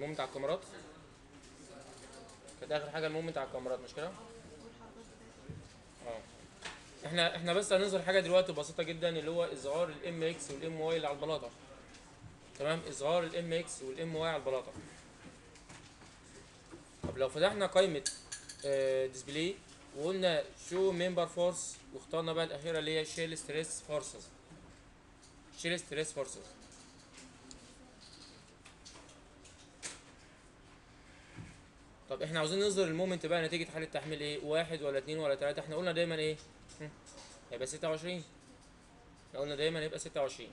المومنت على الكاميرات كانت اخر حاجه المومنت على الكاميرات مش كده اه احنا احنا بس هنظهر حاجه دلوقتي بسيطه جدا اللي هو اظهار الام اكس والام واي اللي على البلاطه تمام اظهار الام اكس والام واي على البلاطه طب لو فتحنا قائمه ديسبلاي وقلنا شو ممبر فورس واخترنا بقى الاخيره اللي هي شيل ستريس فورسز شيل ستريس فورسز طب احنا عاوزين نظهر المومنت بقى نتيجة حالة تحميل ايه واحد ولا اتنين ولا تلاتة احنا قلنا دايما ايه هم، هيبقى ستة وعشرين احنا قلنا دايما هيبقى ستة وعشرين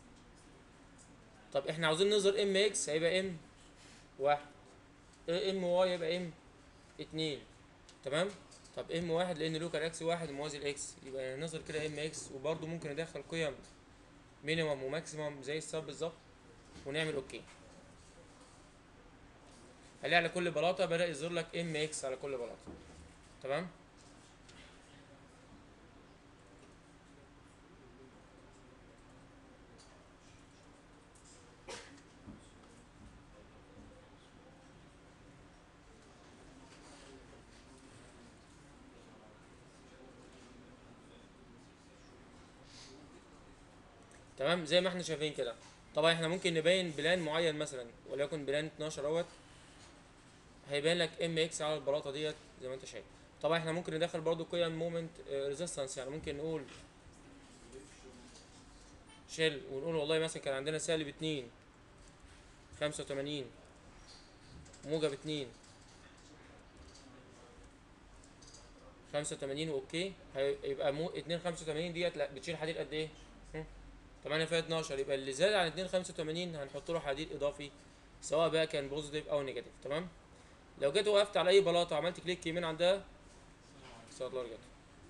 طب احنا عاوزين نظهر ام اكس هيبقى ام واحد ام واي يبقى ام اتنين تمام طب ام واحد لان لوكال اكس واحد موازي الاكس يبقى نظهر كده ام اكس وبرده ممكن ندخل قيم مينيمم وماكسيمم زي السب بالظبط ونعمل اوكي هلاقي على كل بلاطه بدا يظهر لك ام اكس على كل بلاطه تمام تمام زي ما احنا شايفين كده طبعا احنا ممكن نبين بلان معين مثلا وليكن بلان 12 اهوت هيبان لك ام اكس على البلاطه ديت زي ما انت شايف طبعا احنا ممكن ندخل برضو قيم مومنت ريزيستنس يعني ممكن نقول شيل ونقول والله مثلا كان عندنا سالب اتنين خمسة وتمانين موجب اتنين خمسة وتمانين واوكي هيبقى مو اتنين خمسة وتمانين ديت لا بتشيل حديد قد ايه؟ هم؟ تمانية فيها اتناشر يبقى اللي زاد عن اتنين خمسة وتمانين هنحط له حديد اضافي سواء بقى كان بوزيتيف او نيجاتيف تمام؟ لو جيت وقفت على اي بلاطه وعملت كليك يمين عندها صار الله رجعت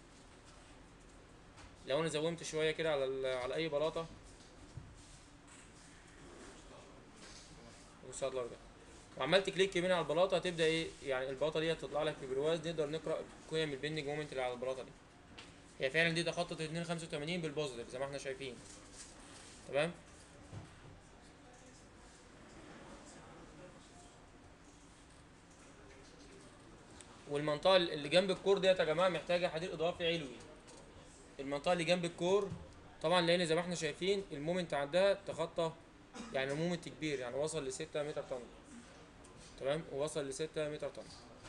لو انا زومت شويه كده على ال- على اي بلاطه وصار الله رجعت وعملت كليك يمين على البلاطه هتبدا ايه يعني البلاطه دي هتطلع لك في برواز نقدر نقرا قيم البندنج مومنت اللي على البلاطه دي هي فعلا دي تخطط 285 بالبوزيتيف زي ما احنا شايفين تمام والمنطقه اللي جنب الكور ديت يا جماعه محتاجه حديد اضافي علوي المنطقه اللي جنب الكور طبعا لان زي ما احنا شايفين المومنت عندها تخطى يعني مومنت كبير يعني وصل ل 6 متر طن تمام ووصل ل 6 متر طن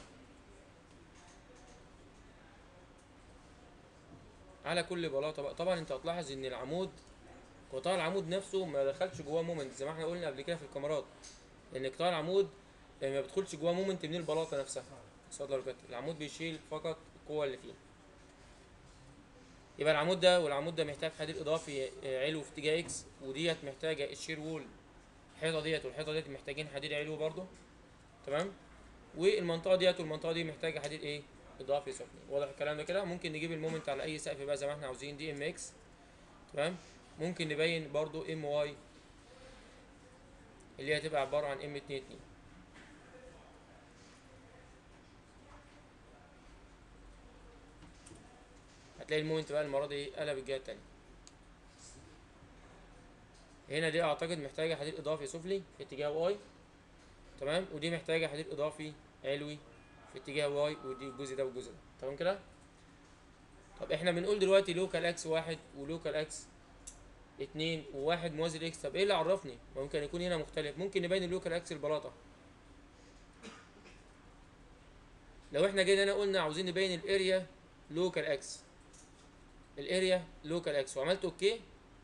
على كل بلاطه بقى طبعا انت هتلاحظ ان العمود قطاع العمود نفسه ما دخلش جواه مومنت زي ما احنا قلنا قبل كده في الكاميرات ان قطاع العمود ما بيدخلش جواه مومنت من البلاطه نفسها صدر كده العمود بيشيل فقط القوة اللي فيه يبقى العمود ده والعمود ده محتاج حديد اضافي آه، علو في اتجاه اكس وديت محتاجة الشير وول الحيطة ديت والحيطة ديت محتاجين حديد علو برضو تمام والمنطقة ديت والمنطقة دي محتاجة حديد ايه اضافي سفلي واضح الكلام ده كده ممكن نجيب المومنت على اي سقف بقى زي ما احنا عاوزين دي ام اكس تمام ممكن نبين برضو ام واي اللي هي هتبقى عبارة عن ام اتنين اتنين هتلاقي المومنت بقى المرة دي قلب الجهة التانية هنا دي اعتقد محتاجة حديد اضافي سفلي في اتجاه واي تمام ودي محتاجة حديد اضافي علوي في اتجاه واي ودي الجزء ده والجزء ده تمام كده طب احنا بنقول دلوقتي لوكال اكس واحد ولوكال اكس اتنين وواحد موازي لاكس طب ايه اللي عرفني ممكن يكون هنا مختلف ممكن نبين اللوكال اكس البلاطة لو احنا جينا هنا قلنا عاوزين نبين الاريا لوكال اكس الاريا لوكال اكس وعملت اوكي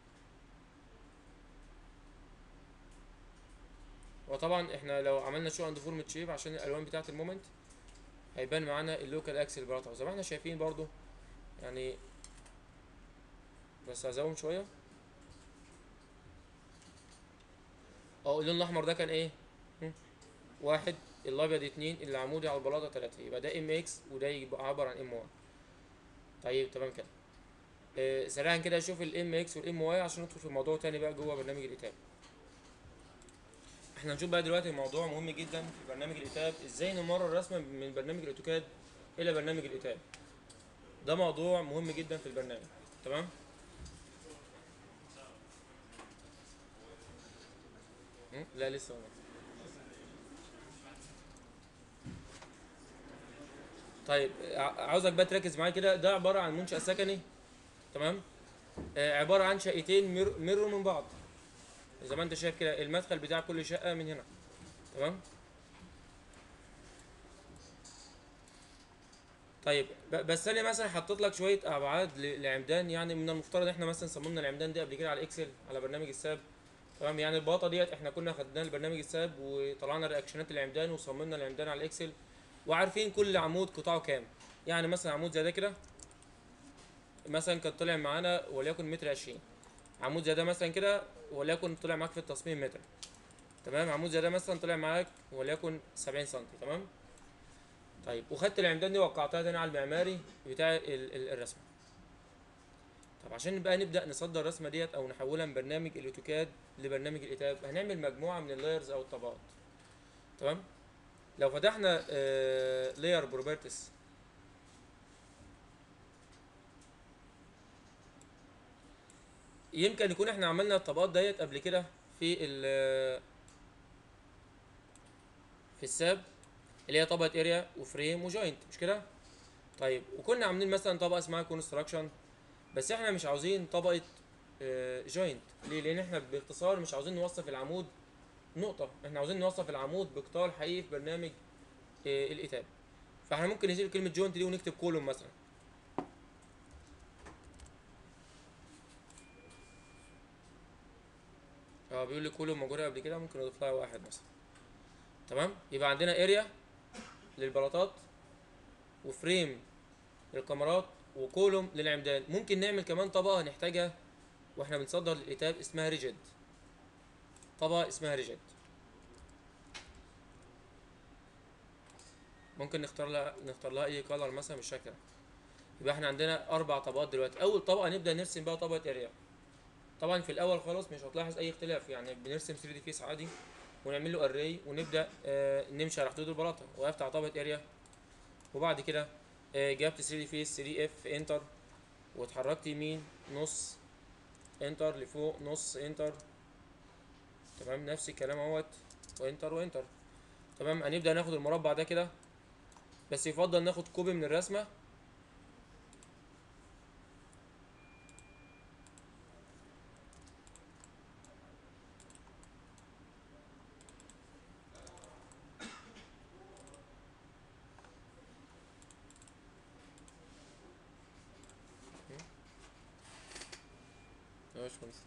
وطبعا احنا لو عملنا شو اند فورمت شيب عشان الالوان بتاعه المومنت هيبان معانا اللوكال اكس البلاطه وزي ما احنا شايفين برضو يعني بس هزوم شويه اه اللون الاحمر ده كان ايه هم؟ واحد الابيض اتنين العمودي على البلاطه تلاته يبقى ده ام اكس وده يبقى عبر عن ام 1 طيب تمام كده آه، سريعا كده اشوف الام اكس والام واي عشان ندخل في موضوع تاني بقى جوه برنامج الاتاب احنا هنشوف بقى دلوقتي موضوع مهم جدا في برنامج الاتاب ازاي نمرر رسمه من برنامج الاوتوكاد الى برنامج الاتاب ده موضوع مهم جدا في البرنامج تمام م? لا لسه والله طيب ع- عاوزك بقى تركز معايا كده ده عباره عن منشأ سكني تمام آه عباره عن شقتين مير- ميرور من بعض زي ما انت شايف كده المدخل بتاع كل شقه من هنا تمام طيب ب- بس انا مثلا حطيت لك شويه ابعاد ل- لعمدان يعني من المفترض احنا مثلا صممنا العمدان دي قبل كده على اكسل على برنامج الساب تمام يعني البلاطه ديت احنا كنا خدناها لبرنامج الساب وطلعنا رياكشنات العمدان وصممنا العمدان على الاكسل وعارفين كل عمود قطاعه كام يعني مثلا عمود زي ده كده مثلا كان طلع معانا وليكن متر عشرين عمود زي ده مثلا كده وليكن طلع معاك في التصميم متر تمام عمود زي ده مثلا طلع معاك وليكن سبعين سنتي تمام طيب وخدت العمدان دي وقعتها تاني على المعماري بتاع ال- ال- الرسمه طب عشان بقى نبدا نصدر الرسمه ديت او نحولها من برنامج الاوتوكاد لبرنامج الاتاب هنعمل مجموعه من اللايرز او الطبقات تمام لو فتحنا لاير بروبرتيز يمكن يكون احنا عملنا الطبقات ديت قبل كده في ال في الساب اللي هي طبقه اريا وفريم وجوينت مش كده طيب وكنا عاملين مثلا طبقه اسمها كونستراكشن بس احنا مش عاوزين طبقه جوينت ليه لان احنا باختصار مش عاوزين نوصف العمود نقطه احنا عاوزين نوصف العمود بقطار حقيقي في برنامج آه، الاتاب فاحنا ممكن نشيل كلمه جوينت دي ونكتب كولوم مثلا اه بيقول لي كولوم موجوده قبل كده ممكن نضيف لها واحد مثلا تمام يبقى عندنا اريا للبلاطات وفريم للكاميرات وكولوم للعمدان ممكن نعمل كمان طبقه هنحتاجها واحنا بنصدر للاتاب اسمها ريجيد طبقه اسمها ريجيد ممكن نختار لها نختار لها اي كلر مثلا بالشكل ده يبقى احنا عندنا اربع طبقات دلوقتي اول طبقه نبدا نرسم بقى طبقه اريا طبعا في الاول خالص مش هتلاحظ اي اختلاف يعني بنرسم 3 دي فيس عادي ونعمل له اري ونبدا آه نمشي على حدود البلاطه وقفت على طبقه اريا وبعد كده آه جبت 3 دي فيس 3 اف انتر واتحركت يمين نص انتر لفوق نص انتر تمام نفس الكلام اهوت وانتر وانتر تمام هنبدا ناخد المربع ده كده بس يفضل ناخد كوبي من الرسمه يا باشمهندس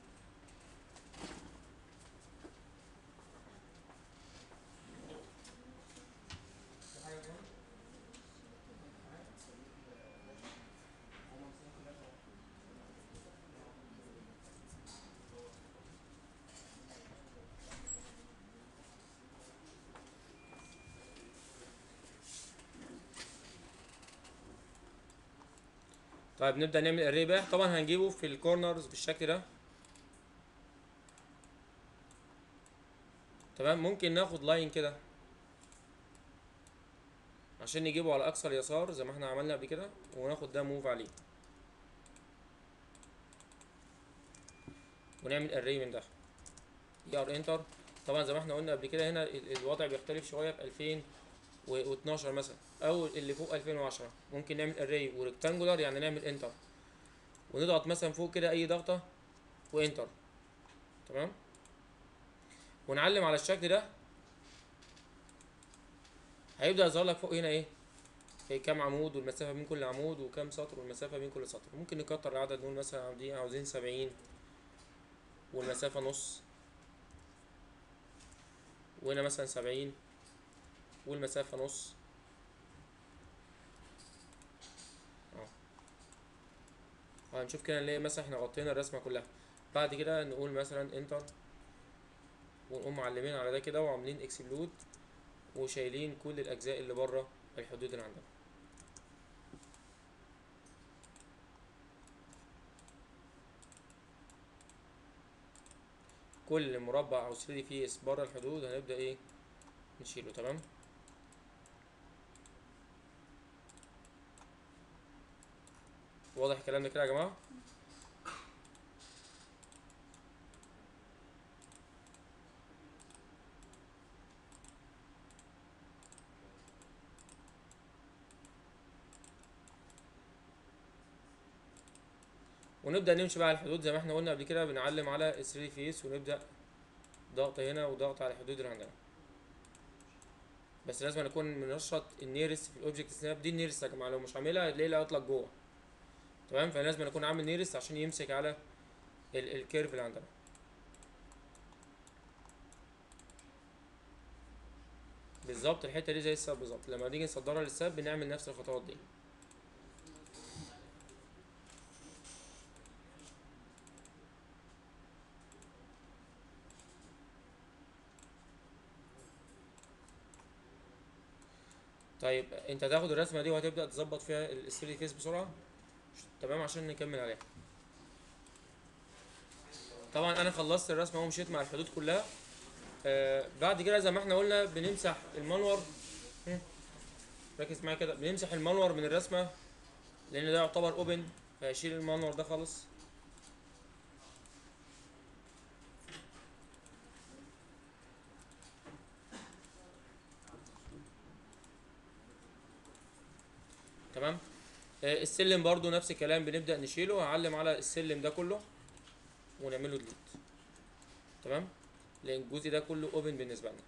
طيب نبدأ نعمل اري بقى طبعا هنجيبه في الكورنرز بالشكل ده تمام ممكن ناخد لاين كده عشان نجيبه على اقصى اليسار زي ما احنا عملنا قبل كده وناخد ده موف عليه ونعمل اري من ده اي ار انتر طبعا زي ما احنا قلنا قبل كده هنا ال- الوضع بيختلف شويه في 2012 مثلا او اللي فوق 2010 ممكن نعمل اري وريكتانجولار يعني نعمل انتر ونضغط مثلا فوق كده اي ضغطه وانتر تمام ونعلم على الشكل ده هيبدأ يظهر لك فوق هنا ايه إيه كام عمود والمسافة بين كل عمود وكام سطر والمسافة بين كل سطر ممكن نكتر العدد نقول مثلا عاوزين عاوزين سبعين والمسافة نص وهنا مثلا سبعين والمسافة نص اهو هنشوف كده نلاقي مثلا احنا غطينا الرسمة كلها بعد كده نقول مثلا انتر ونقوم معلمين على ده كده وعاملين اكسبلود وشايلين كل الاجزاء اللي بره الحدود اللي عندنا كل مربع او 3 فيس بره الحدود هنبدا ايه نشيله تمام واضح الكلام ده كده يا جماعه ونبدا نمشي بقى على الحدود زي ما احنا قلنا قبل كده بنعلم على 3 فيس ونبدا ضغط هنا وضغط على الحدود اللي عندنا بس لازم اكون منشط النيرست في الاوبجكت سناب دي النيرست يا جماعه لو مش عاملها هتلاقيه لا يطلق جوه تمام فلازم اكون عامل نيرست عشان يمسك على ال- الكيرف اللي عندنا بالظبط الحته دي زي الساب بالظبط لما نيجي نصدرها للساب بنعمل نفس الخطوات دي طيب انت هتاخد الرسمه دي وهتبدا تظبط فيها ال 3 فيس بسرعه تمام عشان نكمل عليها طبعا انا خلصت الرسمه ومشيت مع الحدود كلها آه بعد كده زي ما احنا قلنا بنمسح المنور هم، ركز معايا كده بنمسح المنور من الرسمه لان ده يعتبر اوبن فهشيل المنور ده خالص تمام آه السلم برضو نفس الكلام بنبدا نشيله هعلم على السلم ده كله ونعمله ديليت تمام لان الجزء ده كله اوبن بالنسبه لنا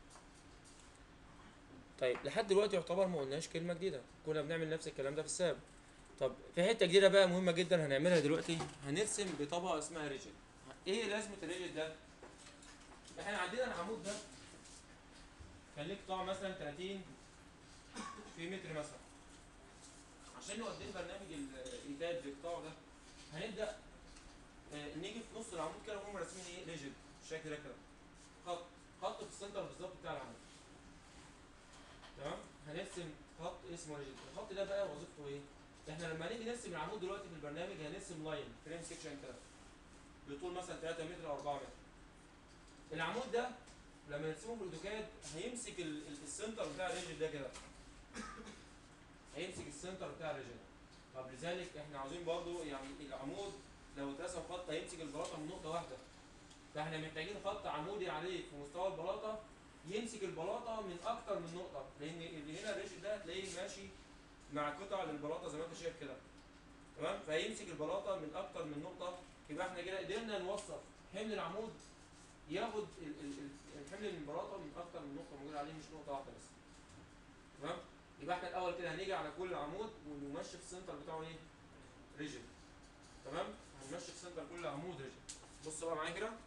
طيب لحد دلوقتي يعتبر ما قلناش كلمه جديده كنا بنعمل نفس الكلام ده في الساب طب في حته جديده بقى مهمه جدا هنعملها دلوقتي هنرسم بطبقه اسمها ريجن ايه لازمه الريجن ده احنا عندنا العمود ده كان ليه قطاع مثلا 30 في متر مثلا عشان نوديه برنامج الانتاج للقطاع ده هنبدا آه، نيجي في نص العمود كده ونقوم راسمين ايه ريجن بالشكل ده كده خط خط في السنتر بالظبط بتاع العمود تمام هنرسم خط اسمه ريجن الخط ده بقى وظيفته ايه احنا لما نيجي نرسم العمود دلوقتي في البرنامج هنرسم لاين فريم سيكشن كده بطول مثلا 3 متر او 4 متر العمود ده لما نرسمه بالاوتوكاد هيمسك ال- ال- السنتر بتاع الريجن ده كده هيمسك السنتر بتاع الريجن طب لذلك احنا عاوزين برضو يعني العمود لو اترسم خط هيمسك البلاطه من نقطه واحده فاحنا محتاجين خط عمودي عليه في مستوى البلاطه يمسك البلاطه من اكتر من نقطه لان اللي هنا الريش ده هتلاقيه ماشي مع قطع للبلاطه زي ما انت شايف كده تمام فهيمسك البلاطه من اكتر من نقطه يبقى احنا كده قدرنا نوصف حمل العمود ياخد ال- ال- ال- الحمل من البلاطه من اكتر من نقطه موجود عليه مش نقطه واحده بس تمام يبقى احنا الاول كده هنيجي على كل عمود ونمشي في السنتر بتاعه ايه ريجن تمام هنمشي في السنتر كل عمود ريجن بص بقى معايا كده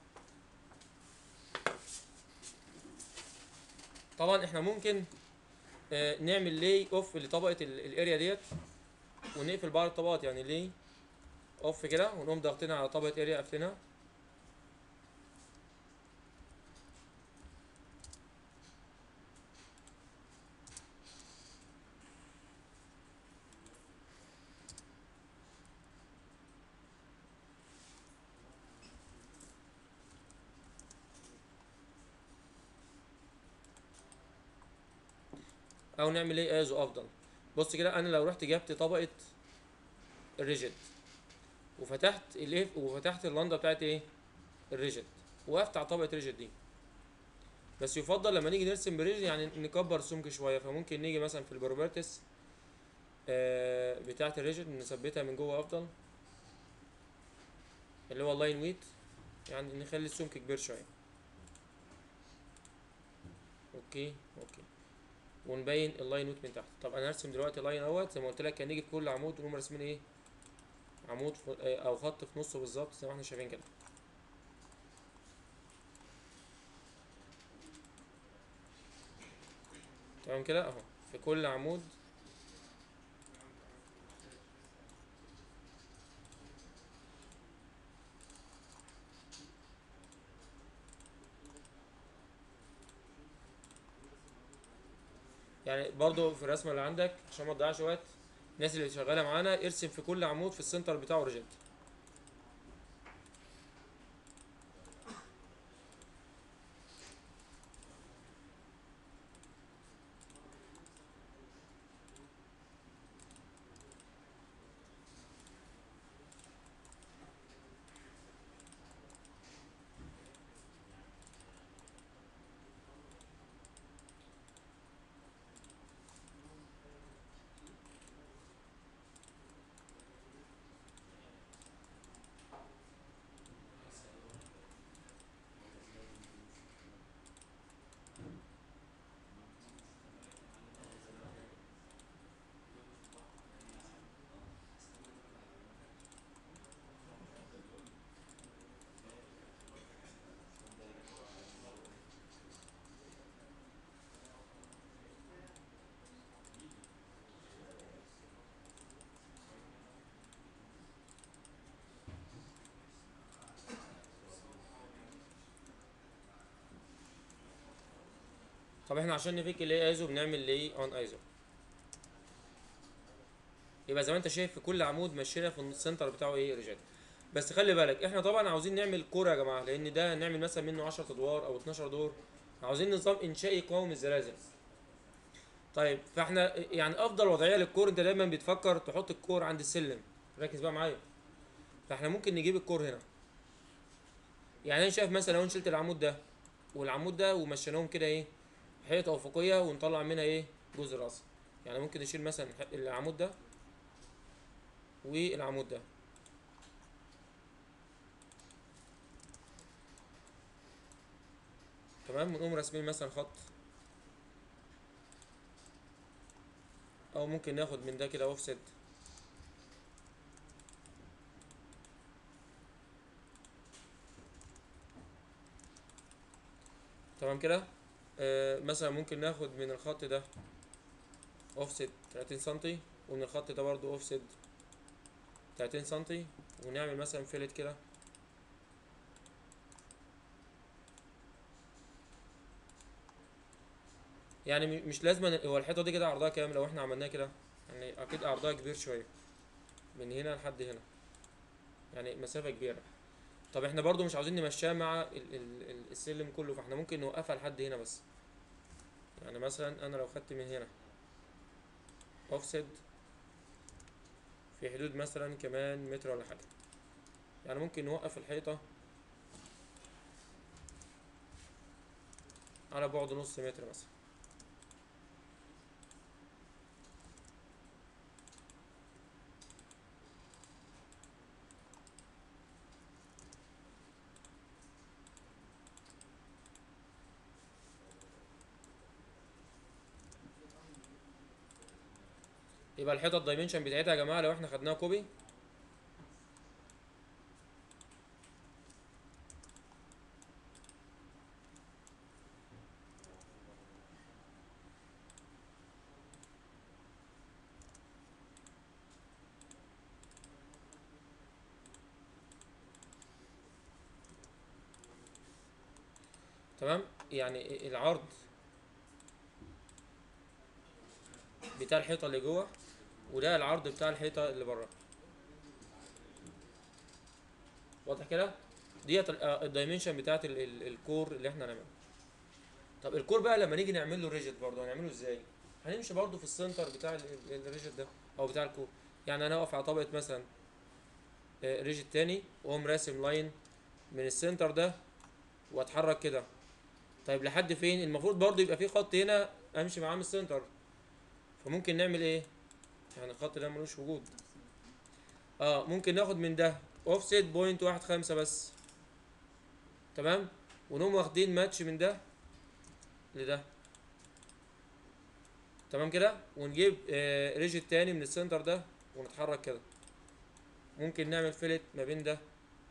طبعا احنا ممكن آه، نعمل لي اوف لطبقه ال- الاريا ديت ونقفل بعض الطبقات يعني لي اوف كده ونقوم ضاغطين على طبقه اريا قافلينها او نعمل ايه ازو افضل بص كده انا لو رحت جبت طبقه الريجيد وفتحت الايه وفتحت اللنده بتاعت ايه الريجيد وقفت على طبقه ريجيد دي بس يفضل لما نيجي نرسم بريجيد يعني نكبر السمك شويه فممكن نيجي مثلا في البروبرتس آه بتاعه الريجيد نثبتها من جوه افضل اللي هو اللاين ويت يعني نخلي السمك كبير شويه اوكي اوكي ونبين اللاين ويت من تحت طب انا هرسم دلوقتي لاين اهوت زي ما قلت لك هنيجي في كل عمود ونقوم راسمين ايه عمود في آه، او خط في نصه بالظبط زي ما احنا شايفين كده تمام كده اهو في كل عمود يعني برضو في الرسمه اللي عندك عشان ما تضيعش وقت الناس اللي شغاله معانا ارسم في كل عمود في السنتر بتاعه ريجيت طب احنا عشان نفك الايه ايزو بنعمل ليه اون ايزو يبقى زي ما انت شايف في كل عمود مشينا في السنتر بتاعه ايه ريجيد بس خلي بالك احنا طبعا عاوزين نعمل كور يا جماعه لان ده نعمل مثلا منه 10 ادوار او 12 دور عاوزين نظام انشائي يقاوم الزلازل طيب فاحنا يعني افضل وضعيه للكور انت دايما بتفكر تحط الكور عند السلم ركز بقى معايا فاحنا ممكن نجيب الكور هنا يعني انا شايف مثلا لو انا شلت العمود ده والعمود ده ومشيناهم كده ايه حيطه افقيه ونطلع منها ايه جزء راسي يعني ممكن نشيل مثلا العمود ده والعمود ده تمام ونقوم راسمين مثلا خط او ممكن ناخد من ده كده اوفست تمام كده آه مثلا ممكن ناخد من الخط ده اوفست 30 سنتي ومن الخط ده برضو اوفست 30 سنتي ونعمل مثلا فيلت كده يعني م- مش لازم هو الحيطه دي كده عرضها كام لو احنا عملناها كده يعني اكيد عرضها كبير شويه من هنا لحد هنا يعني مسافه كبيره طب احنا برضو مش عاوزين نمشيها مع ال ال ال السلم كله فاحنا ممكن نوقفها لحد هنا بس يعني مثلا انا لو خدت من هنا اوفست في حدود مثلا كمان متر ولا حاجه يعني ممكن نوقف الحيطه على بعد نص متر مثلا يبقى الحيطه الدايمنشن بتاعتها يا جماعه لو احنا خدناها كوبي تمام يعني العرض بتاع الحيطه اللي جوه وده العرض بتاع الحيطه اللي بره واضح كده ديت ال- آه، الدايمنشن بتاعت ال- ال- الكور اللي احنا هنعمله طب الكور بقى لما نيجي نعمل له ريجيت برضه هنعمله ازاي هنمشي برضه في السنتر بتاع ال- ال- الريجيت ده او بتاع الكور يعني انا اقف على طبقه مثلا آه، ريجيت تاني واقوم راسم لاين من السنتر ده واتحرك كده طيب لحد فين المفروض برضه يبقى في خط هنا امشي معاه من السنتر فممكن نعمل ايه يعني الخط ده ملوش وجود اه ممكن ناخد من ده اوفست بوينت واحد خمسة بس تمام ونقوم واخدين ماتش من ده لده تمام كده ونجيب آه ريجيت تاني من السنتر ده ونتحرك كده ممكن نعمل فيلت ما بين ده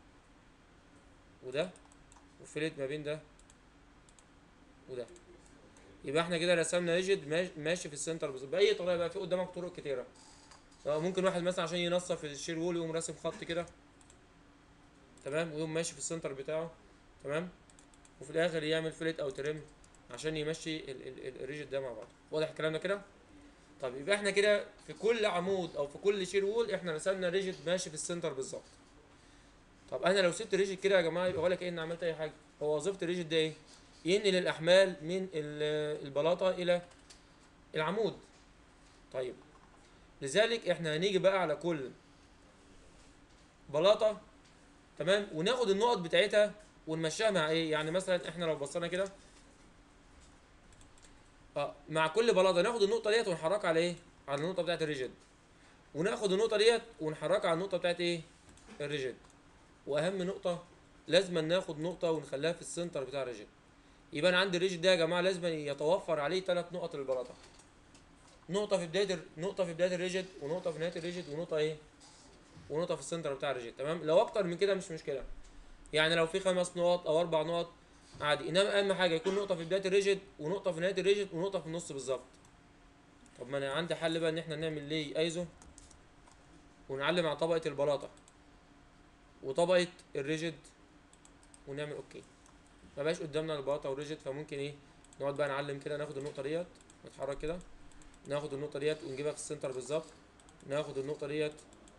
وده وفيلت ما بين ده وده يبقى احنا كده رسمنا ريجيد ماش- ماشي في السنتر بالظبط باي طريقه بقى في قدامك طرق كتيره اه ممكن واحد مثلا عشان ينصف الشير وول يقوم راسم خط كده تمام ويقوم ماشي في السنتر بتاعه تمام وفي الاخر يعمل فليت او ترم عشان يمشي ال- ال- ال- الريجيد ده مع بعض واضح الكلام ده كده طب يبقى احنا كده في كل عمود او في كل شير وول احنا رسمنا ريجيد ماشي في السنتر بالظبط طب انا لو سبت الريجيد كده يا جماعه يبقى ولا كأني عملت اي حاجه هو وظيفه الريجيد ده ايه ينقل الاحمال من ال- البلاطه الى العمود طيب لذلك احنا هنيجي بقى على كل بلاطه تمام وناخد النقط بتاعتها ونمشيها مع ايه يعني مثلا احنا لو بصينا كده اه مع كل بلاطه ناخد النقطه ديت ونحركها على ايه على النقطه بتاعت الريجيد وناخد النقطه ديت ونحركها على النقطه بتاعت ايه الريجيد واهم نقطه لازم ناخد نقطه ونخليها في السنتر بتاع الريجيد يبقى انا عندي الريجيد ده يا جماعه لازم يتوفر عليه ثلاث نقط للبلاطه نقطه في بدايه ال- نقطه في بدايه الريجيد ونقطه في نهايه الريجيد ونقطه ايه ونقطه في السنتر بتاع الريجيد تمام لو اكتر من كده مش مشكله يعني لو في خمس نقط او اربع نقط عادي انما اهم حاجه يكون نقطه في بدايه الريجيد ونقطه في نهايه الريجيد ونقطه في النص بالظبط طب ما انا عندي حل بقى ان احنا نعمل ليه ايزو ونعلم على طبقه البلاطه وطبقه الريجيد ونعمل اوكي ما بقاش قدامنا البلاطه والريجيد فممكن ايه نقعد بقى نعلم كده ناخد النقطه ديت نتحرك كده ناخد النقطه ديت ونجيبها في السنتر بالظبط ناخد النقطه ديت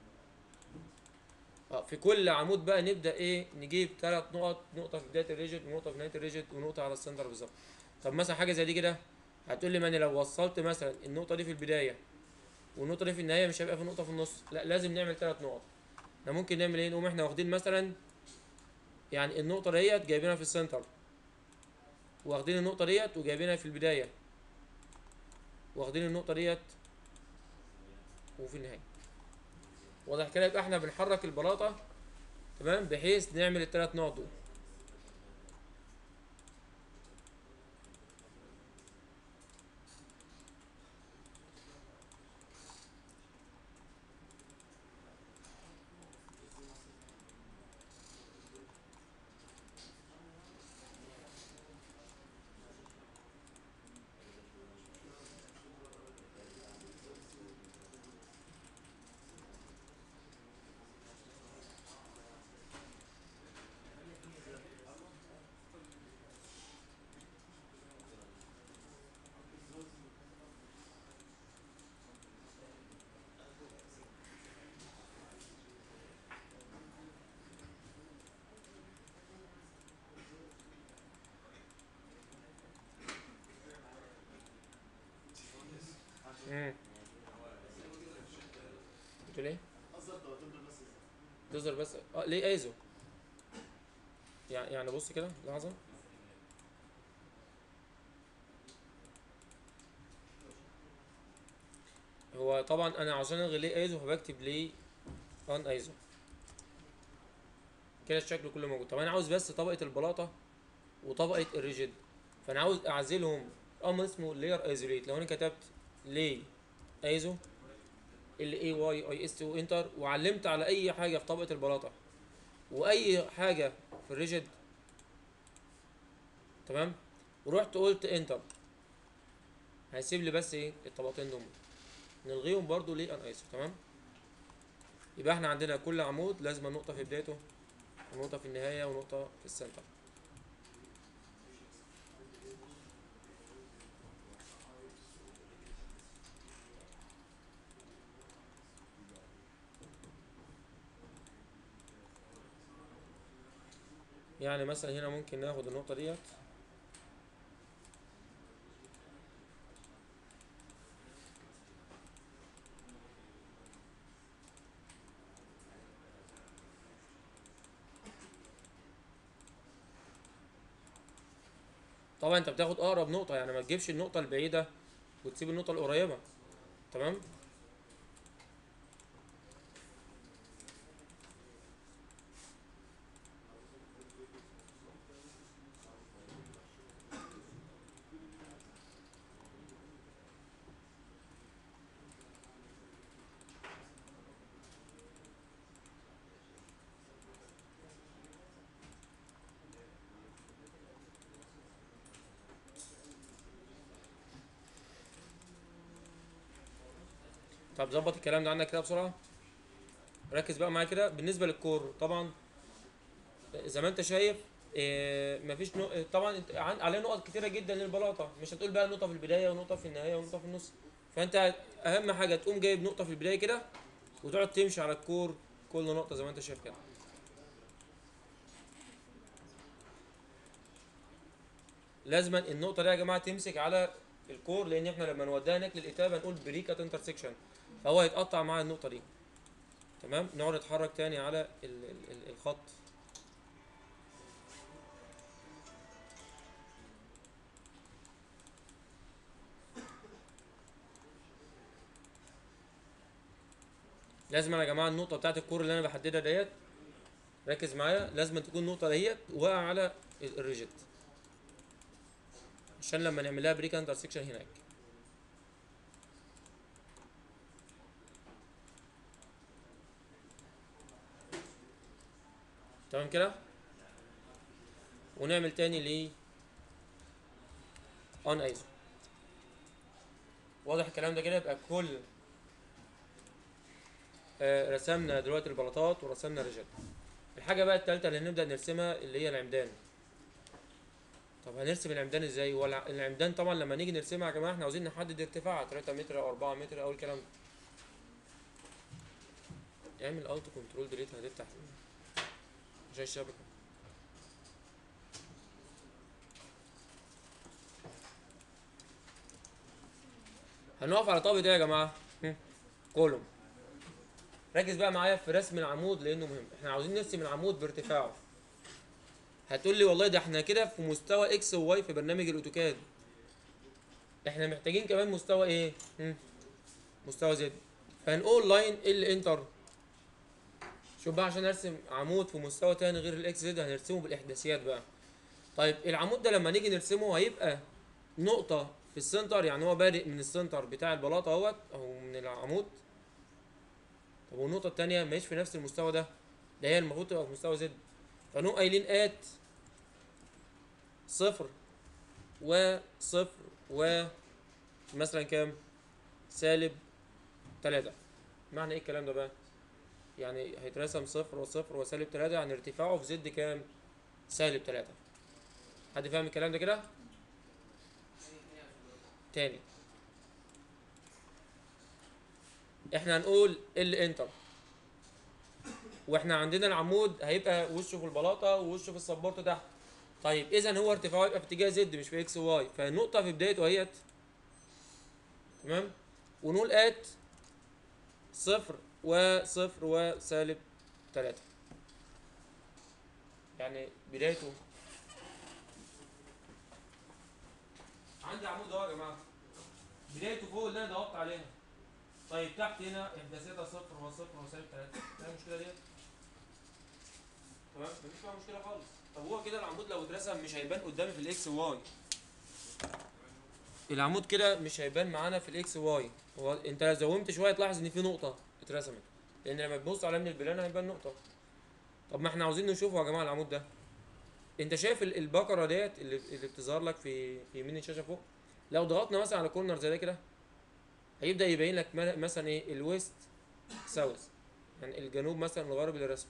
اه في كل عمود بقى نبدا ايه نجيب ثلاث نقط نقطه في بدايه الريجيت ونقطه في نهايه الريجيت ونقطه على السنتر بالظبط طب مثلا حاجه زي دي كده هتقول لي ما انا لو وصلت مثلا النقطه دي في البدايه والنقطه دي في النهايه مش هيبقى في نقطه في النص لا لازم نعمل ثلاث نقط احنا ممكن نعمل ايه نقوم احنا واخدين مثلا يعني النقطه ديت جايبينها في السنتر واخدين النقطه ديت وجايبينها في البدايه واخدين النقطه ديت وفي النهايه واضح كده يبقى احنا بنحرك البلاطه تمام بحيث نعمل الثلاث نقط دول امم بتقول ايه؟ تظهر بس اه ليه ايزو؟ يعني يعني بص كده لحظة هو طبعا انا عشان الغي ليه ايزو فبكتب ليه ان ايزو كده الشكل كله موجود طب انا عاوز بس طبقة البلاطة وطبقة الريجيد فانا عاوز اعزلهم امر اسمه layer isolate لو انا كتبت ليه ايزو ال اي واي اي اس او انتر وعلمت على اي حاجه في طبقه البلاطه واي حاجه في الريجيد تمام ورحت قلت انتر هيسيب لي بس ايه الطبقتين دول نلغيهم برضو ليه ان ايزو تمام يبقى احنا عندنا كل عمود لازم نقطه في بدايته ونقطه في النهايه ونقطه في السنتر يعني مثلا هنا ممكن ناخد النقطة ديت طبعا انت بتاخد اقرب نقطة يعني ما تجيبش النقطة البعيدة وتسيب النقطة القريبة تمام طب ظبط الكلام ده عندك كده بسرعة ركز بقى معايا كده بالنسبة للكور طبعا زي ما انت شايف إيه مفيش نق... طبعا انت عن- عليه نقط كتيرة جدا للبلاطة مش هتقول بقى نقطة في البداية ونقطة في النهاية ونقطة في النص فانت اهم حاجة تقوم جايب نقطة في البداية كده وتقعد تمشي على الكور كل نقطة زي ما انت شايف كده لازما النقطة دي يا جماعة تمسك على الكور لان احنا لما نوديها هناك للإتابة نقول بريك ات انترسكشن فهو هيتقطع مع النقطة دي تمام نقعد نتحرك تاني على ال ال ال الخط لازم يا جماعة النقطة بتاعت الكور اللي أنا بحددها ديت ركز معايا لازم تكون النقطة ديت واقعة على ال- الريجيت عشان لما نعملها بريك انترسكشن هناك تمام كده ونعمل تاني ل اون ايزو واضح الكلام ده كده يبقى كل آه، رسمنا دلوقتي البلاطات ورسمنا الرجال الحاجه بقى التالتة اللي هنبدا نرسمها اللي هي العمدان طب هنرسم العمدان ازاي هو الع- العمدان طبعا لما نيجي نرسمها يا جماعه احنا عاوزين نحدد ارتفاعها 3 متر او 4 متر او الكلام ده اعمل الت كنترول ديليت هتفتح زي الشبكه هنقف على طابق ده يا جماعه هم. كولوم ركز بقى معايا في رسم العمود لانه مهم احنا عاوزين نرسم العمود بارتفاعه هتقول لي والله ده احنا كده في مستوى اكس وواي في برنامج الاوتوكاد احنا محتاجين كمان مستوى ايه هم. مستوى زد فهنقول لاين ال انتر شوف بقى عشان ارسم عمود في مستوى تاني غير الاكس زد هنرسمه بالاحداثيات بقى طيب العمود ده لما نيجي نرسمه هيبقى نقطة في السنتر يعني هو بادئ من السنتر بتاع البلاطة اهوت او من العمود طب والنقطة التانية مش في نفس المستوى ده ده هي المفروض تبقى في مستوى زد فنقوم قايلين ات صفر وصفر و مثلا كام سالب تلاتة معنى ايه الكلام ده بقى يعني هيترسم صفر وصفر وسالب تلاتة يعني ارتفاعه في زد كام سالب تلاتة حد فاهم الكلام ده كده تاني احنا هنقول ال انتر واحنا عندنا العمود هيبقى وشه في البلاطه ووشه في السبورت تحت طيب اذا هو ارتفاعه يبقى في اتجاه زد مش في اكس وواي فالنقطه في بدايته اهيت تمام ونقول ات صفر وصفر وسالب تلاتة يعني بدايته عندي عمود اهو يا جماعه بدايته فوق اللي انا ضغطت عليها طيب تحت هنا احداثيتها صفر وصفر وسالب تلاتة ايه المشكله ديت؟ تمام مفيش فيها مشكله خالص طب هو كده العمود لو اترسم مش هيبان قدامي في الاكس واي العمود كده مش هيبان معانا في الاكس واي هو انت لو زومت شويه تلاحظ ان في نقطه اترسمت لان لما تبص على من البلان هيبان نقطه طب ما احنا عاوزين نشوفه يا جماعه العمود ده انت شايف ال- البقره ديت اللي, اللي بتظهر لك في في يمين الشاشه فوق لو ضغطنا مثلا على كورنر زي ده كده هيبدا يبين لك ما- مثلا ايه الويست ساوث يعني الجنوب مثلا الغرب للرسم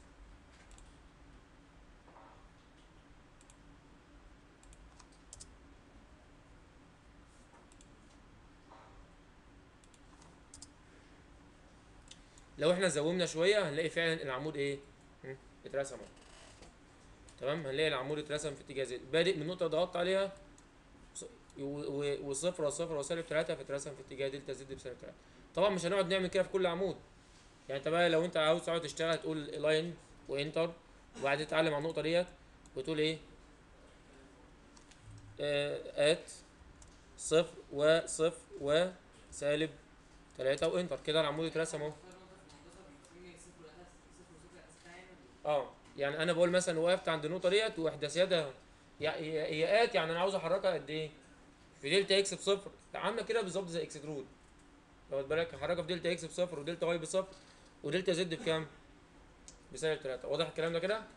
لو احنا زومنا شويه هنلاقي فعلا العمود ايه هم، اترسم اهو. تمام هنلاقي العمود اترسم في اتجاه زد بادئ من نقطه ضغطت عليها ص- و- و- وصفر وصفر وسالب تلاتة فاترسم في اتجاه دلتا زد بسالب تلاتة طبعا مش هنقعد نعمل كده في كل عمود يعني انت بقى لو انت عاوز تقعد تشتغل تقول لاين وانتر وبعدين تتعلم على النقطه ديت وتقول ايه آه ات صفر وصفر وسالب تلاتة وانتر كده العمود اترسم اهو اه يعني انا بقول مثلا وقفت عند النقطه ديت واحداثياتها يا- هي هي ات يعني انا عاوز احركها قد ايه في دلتا اكس بصفر عامله كده بالظبط زي اكسترود لو بالك احركها في دلتا اكس بصفر ودلتا واي بصفر ودلتا زد بكام بسالب 3 واضح الكلام ده كده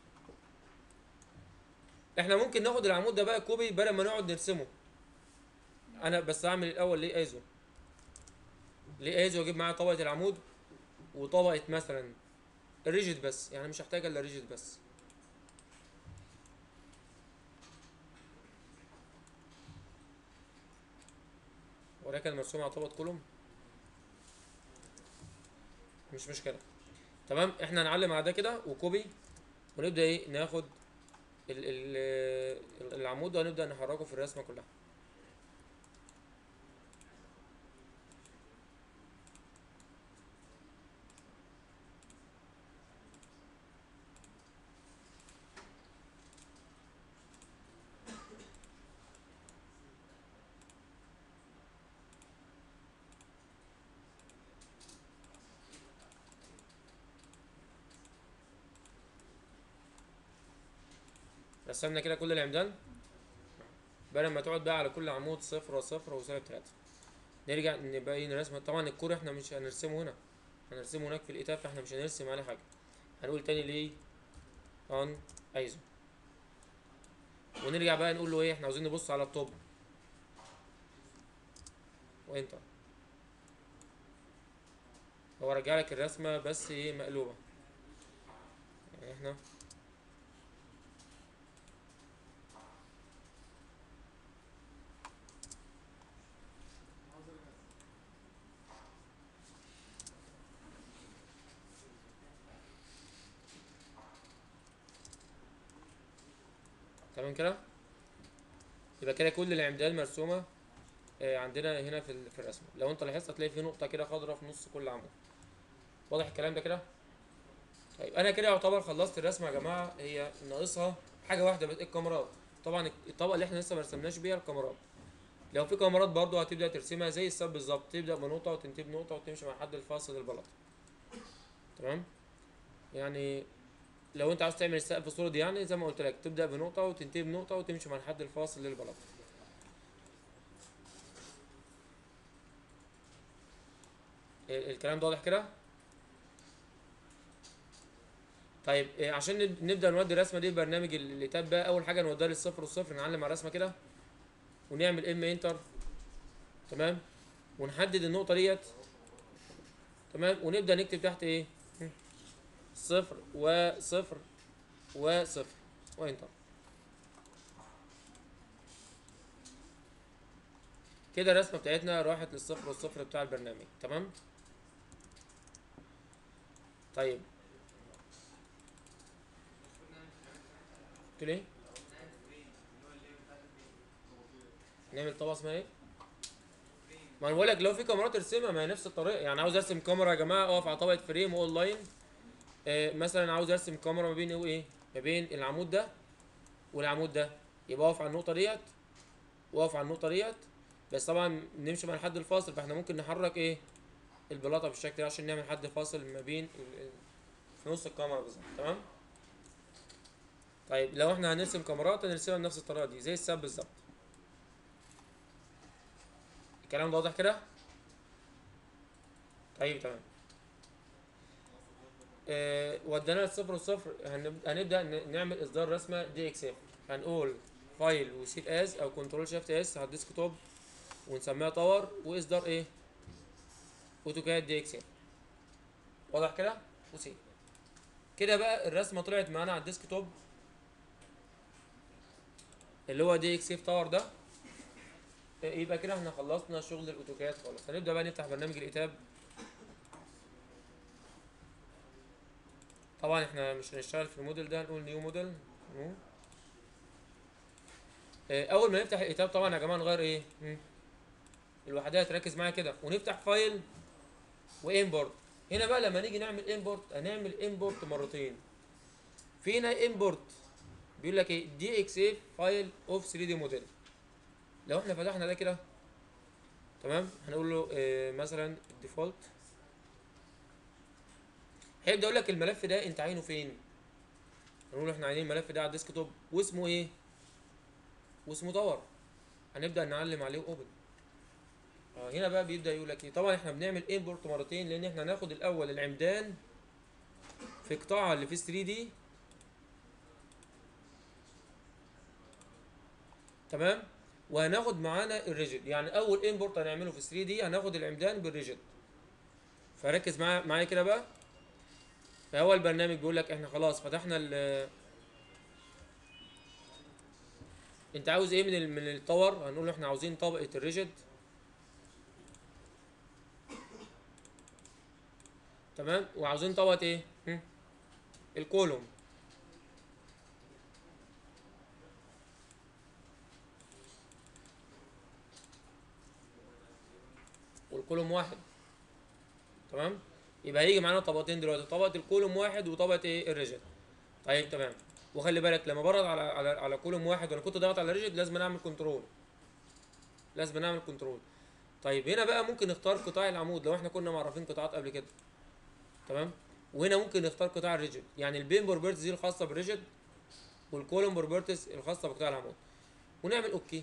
احنا ممكن ناخد العمود ده بقى كوبي بدل ما نقعد نرسمه انا بس اعمل الاول ليه ايزو ليه ايزو اجيب معاه طبقه العمود وطبقه مثلا الريجيد بس يعني مش هحتاج الا ريجيد بس ولكن مرسوم على طبقه كولوم مش مشكله تمام احنا هنعلم على ده كده وكوبي ونبدا ايه ناخد ال ال العمود ده ونبدا نحركه في الرسمه كلها رسمنا كده كل العمدان بدل ما تقعد بقى على كل عمود صفر وصفر وسالب تلاتة نرجع نبقى ايه نرسم طبعا الكور احنا مش هنرسمه هنا هنرسمه هناك في الإتاف احنا مش هنرسم عليه حاجة هنقول تاني ليه on ايزو ونرجع بقى نقول له ايه احنا عاوزين نبص على الطب وانتر هو رجع لك الرسمة بس ايه مقلوبة يعني احنا تمام كده يبقى كده كل العمدان مرسومه آه، عندنا هنا في ال- في الرسمه لو انت لاحظت هتلاقي في نقطه كده خضراء في نص كل عمود واضح الكلام ده كده طيب انا كده يعتبر خلصت الرسمه يا جماعه هي ناقصها حاجه واحده بس الكاميرات طبعا الطبقه اللي احنا لسه ما رسمناش بيها الكاميرات لو في كاميرات برضو هتبدا ترسمها زي السب بالظبط تبدا بنقطه وتنتهي بنقطه وتمشي مع حد الفاصل البلاط تمام يعني لو انت عاوز تعمل السقف الصوره دي يعني زي ما قلت لك تبدا بنقطه وتنتهي بنقطه وتمشي مع الحد الفاصل للبلاط ال- الكلام ده واضح كده طيب إيه، عشان نب- نبدا نودي الرسمه دي ببرنامج ال- اللي تاب بقى اول حاجه نوديها للصفر والصفر نعلم على الرسمه كده ونعمل ام انتر تمام ونحدد النقطه ديت تمام ونبدا نكتب تحت ايه هم. صفر وصفر وصفر وانتر كده الرسمه بتاعتنا راحت للصفر والصفر بتاع البرنامج تمام طيب قلت ليه نعمل طبقه اسمها ايه ما انا بقول لك لو في كاميرات ارسمها ما هي نفس الطريقه يعني عاوز ارسم كاميرا يا جماعه اقف على طبقه فريم واقول لاين آه مثلا عاوز ارسم كاميرا ما بين ايه ما بين العمود ده والعمود ده يبقى اقف على النقطه ديت واقف على النقطه ديت بس طبعا نمشي مع الحد الفاصل فاحنا ممكن نحرك ايه البلاطه بالشكل ده عشان نعمل حد فاصل ما بين ال- ال- في نص الكاميرا بالظبط تمام طيب لو احنا هنرسم كاميرات هنرسمها بنفس الطريقه دي زي الساب بالظبط الكلام ده واضح كده طيب تمام آه ودانا للصفر والصفر هنب- هنبدا ن- نعمل اصدار رسمه دي اكس اف هنقول فايل وسيل از او كنترول شيفت اس على الديسك توب ونسميها تاور واصدار ايه اوتوكاد دي اكس اف واضح كده وسيل كده بقى الرسمه طلعت معانا على الديسك توب اللي هو دي اكس اف تاور ده يبقى كده احنا خلصنا شغل الاوتوكاد خالص هنبدا بقى نفتح برنامج الاتاب طبعا احنا مش هنشتغل في الموديل ده هنقول نيو موديل نيو اه، اول ما نفتح الاتاب طبعا يا جماعه نغير ايه مم. الوحدات ركز معايا كده ونفتح فايل وامبورت هنا بقى لما نيجي نعمل امبورت هنعمل امبورت مرتين في هنا امبورت بيقول لك ايه دي اكس اف فايل اوف 3 دي موديل لو احنا فتحنا ده كده تمام هنقول له اه مثلا الديفولت هيبدا يقول لك الملف ده انت عاينه فين هنقول له احنا عاينين الملف ده على الديسك توب واسمه ايه واسمه تاور هنبدا نعلم عليه اوبن اه هنا بقى بيبدا يقول لك ايه طبعا احنا بنعمل امبورت مرتين لان احنا هناخد الاول العمدان في قطاع اللي في 3 دي تمام وهناخد معانا الريجيد يعني اول امبورت هنعمله في 3 دي هناخد العمدان بالريجيد فركز معايا معايا كده بقى فهو البرنامج بيقول لك احنا خلاص فتحنا ال انت عاوز ايه من ال من التاور هنقول له احنا عاوزين طبقه الريجيد تمام وعاوزين طبقه ايه هم؟ الكولوم والكولوم واحد تمام يبقى هيجي معانا طبقتين دلوقتي طبقه الكولوم واحد وطبقه ايه الريجيد طيب تمام وخلي بالك لما برد على على على كولوم واحد وانا كنت ضاغط على الريجيد لازم نعمل كنترول لازم نعمل كنترول طيب هنا بقى ممكن نختار قطاع العمود لو احنا كنا معرفين قطاعات قبل كده تمام وهنا ممكن نختار قطاع الريجيد يعني البين بروبرتيز دي الخاصه بالريجيد والكولوم بروبرتيز الخاصه بقطاع العمود ونعمل اوكي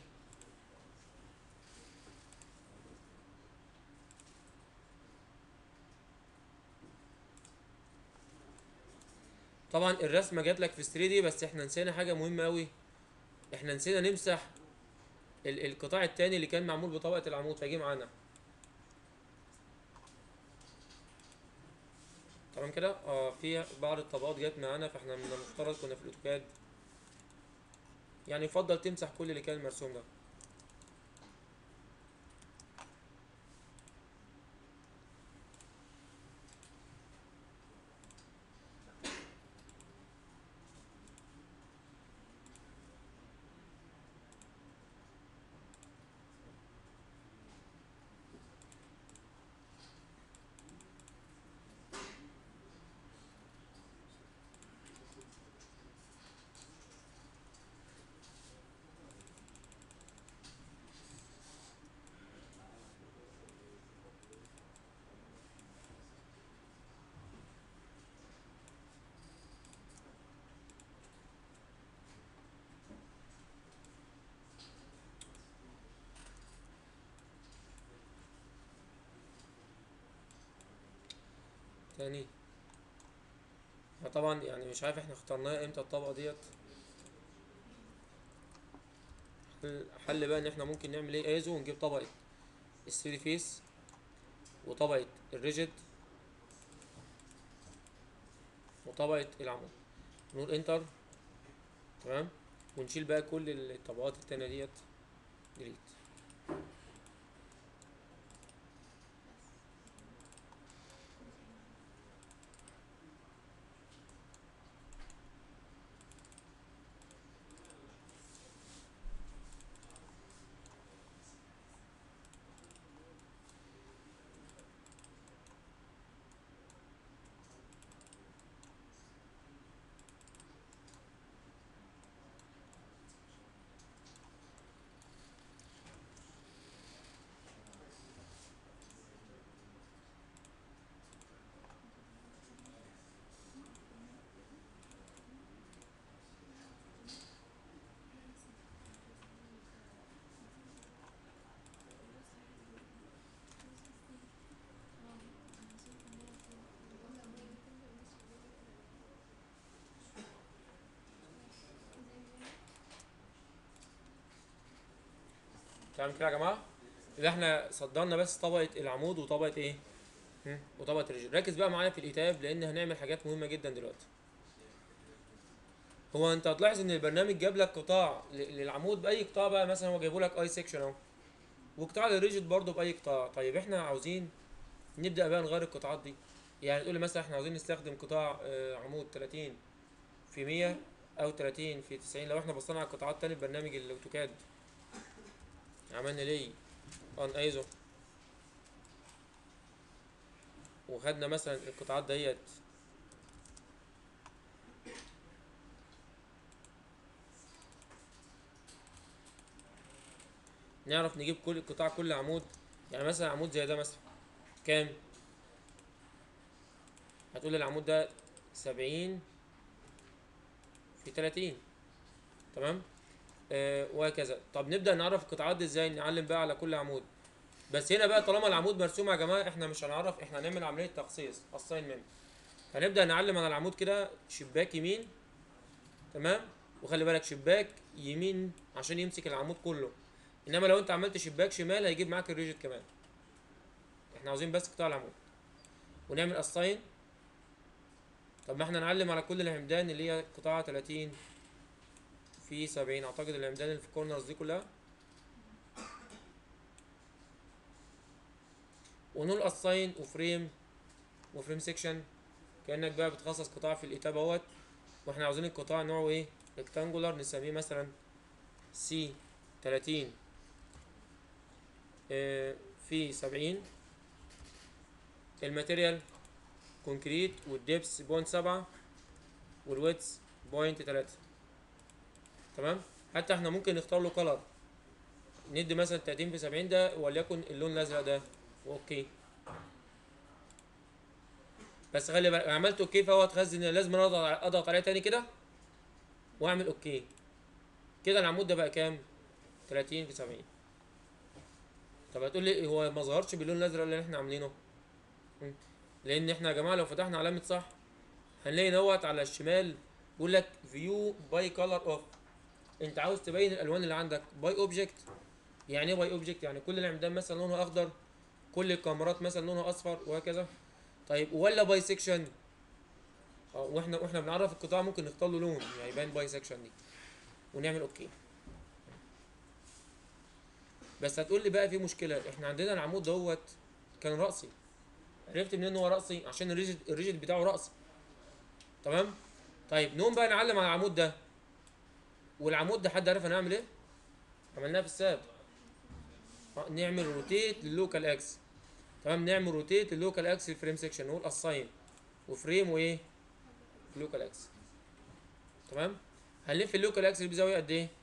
طبعا الرسمه جات لك في 3 دي بس احنا نسينا حاجه مهمه قوي احنا نسينا نمسح ال- القطاع التاني اللي كان معمول بطبقه العمود فجه معانا تمام كده اه في بعض الطبقات جت معانا فاحنا من المفترض كنا في الاوتوكاد يعني يفضل تمسح كل اللي كان مرسوم ده تاني احنا طبعا يعني مش عارف احنا اخترناها امتى الطبقة ديت حل- حل بقى ان احنا ممكن نعمل ايه ايزو ونجيب طبقة الثري فيس وطبقة الريجيد وطبقة العمود نقول انتر تمام ونشيل بقى كل الطبقات التانية ديت ديليت تمام كده يا جماعه يبقى احنا صدرنا بس طبقه العمود وطبقه ايه هم؟ وطبقه الرجل ركز بقى معايا في الايتاب لان هنعمل حاجات مهمه جدا دلوقتي هو انت هتلاحظ ان البرنامج جاب لك قطاع ل- للعمود باي قطاع بقى مثلا هو جايبه لك اي سيكشن اهو وقطاع للريجيد برضه باي قطاع طيب احنا عاوزين نبدا بقى نغير القطاعات دي يعني تقول لي مثلا احنا عاوزين نستخدم قطاع آه، عمود 30 في 100 او 30 في 90 لو احنا بصينا على القطاعات تاني في برنامج الاوتوكاد عملنا ليه ان ايزو وخدنا مثلا القطاعات ديت نعرف نجيب كل قطاع كل عمود يعني مثلا عمود زي ده مثلا كام هتقول العمود ده سبعين في تلاتين تمام آه وهكذا طب نبدأ نعرف القطاعات دي ازاي نعلم بقى على كل عمود بس هنا بقى طالما العمود مرسوم يا جماعه احنا مش هنعرف احنا هنعمل عمليه تخصيص assignment هنبدأ نعلم على العمود كده شباك يمين تمام وخلي بالك شباك يمين عشان يمسك العمود كله انما لو انت عملت شباك شمال هيجيب معاك الريجيت كمان احنا عاوزين بس قطاع العمود ونعمل assign طب ما احنا نعلم على كل العمدان اللي هي قطاع 30 في 70 اعتقد العمدان اللي في الكورنرز دي كلها ونقول assign وفريم وفريم سيكشن كانك بقى بتخصص قطاع في الاتاب اهوت واحنا عاوزين القطاع نوعه ايه ريكتانجولار نسميه مثلا سي 30 آه، في 70 الماتيريال كونكريت والدبس بوينت سبعة والويتس بوينت تلاتة تمام حتى احنا ممكن نختار له كلر ندي مثلا 30 في 70 ده وليكن اللون الازرق ده اوكي بس خلي بالك عملت اوكي فهو اتخزن لازم اضغط اضغط عليه تاني كده واعمل اوكي كده العمود ده بقى كام 30 في 70 طب هتقول لي هو ما ظهرش باللون الازرق اللي احنا عاملينه مم. لان احنا يا جماعه لو فتحنا علامه صح هنلاقي دوت على الشمال بيقول لك فيو باي كولر اوف انت عاوز تبين الالوان اللي عندك باي اوبجكت يعني ايه باي اوبجكت يعني كل العمدان مثلا لونها اخضر كل الكاميرات مثلا لونها اصفر وهكذا طيب ولا باي سيكشن اه واحنا واحنا بنعرف القطاع ممكن نختار له لون يعني يبان باي سيكشن دي ونعمل اوكي بس هتقول لي بقى في مشكله احنا عندنا العمود دوت كان رأسي عرفت منين ان هو رأسي عشان الريجيد الريجيد بتاعه رأسي تمام طيب نقوم بقى نعلم على العمود ده والعمود ده حد عارف هنعمل ايه عملناها في الساب اه، نعمل روتيت لللوكال اكس تمام نعمل روتيت لللوكال اكس الفريم سيكشن نقول اساين وفريم وايه لوكال اكس تمام هنلف اللوكال اكس بزاويه قد ايه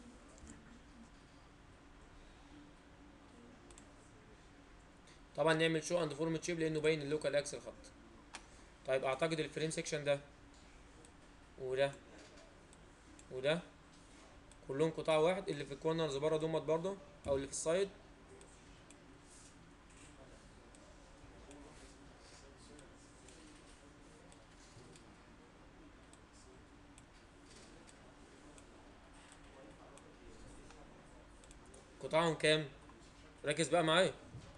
طبعا نعمل شو اند فورم تشيب لانه باين اللوكال اكس الخط طيب اعتقد الفريم سيكشن ده وده وده كلهم قطاع واحد اللي في الكورنرز بره دومت برضه او اللي في السايد قطاعهم كام ركز بقى معايا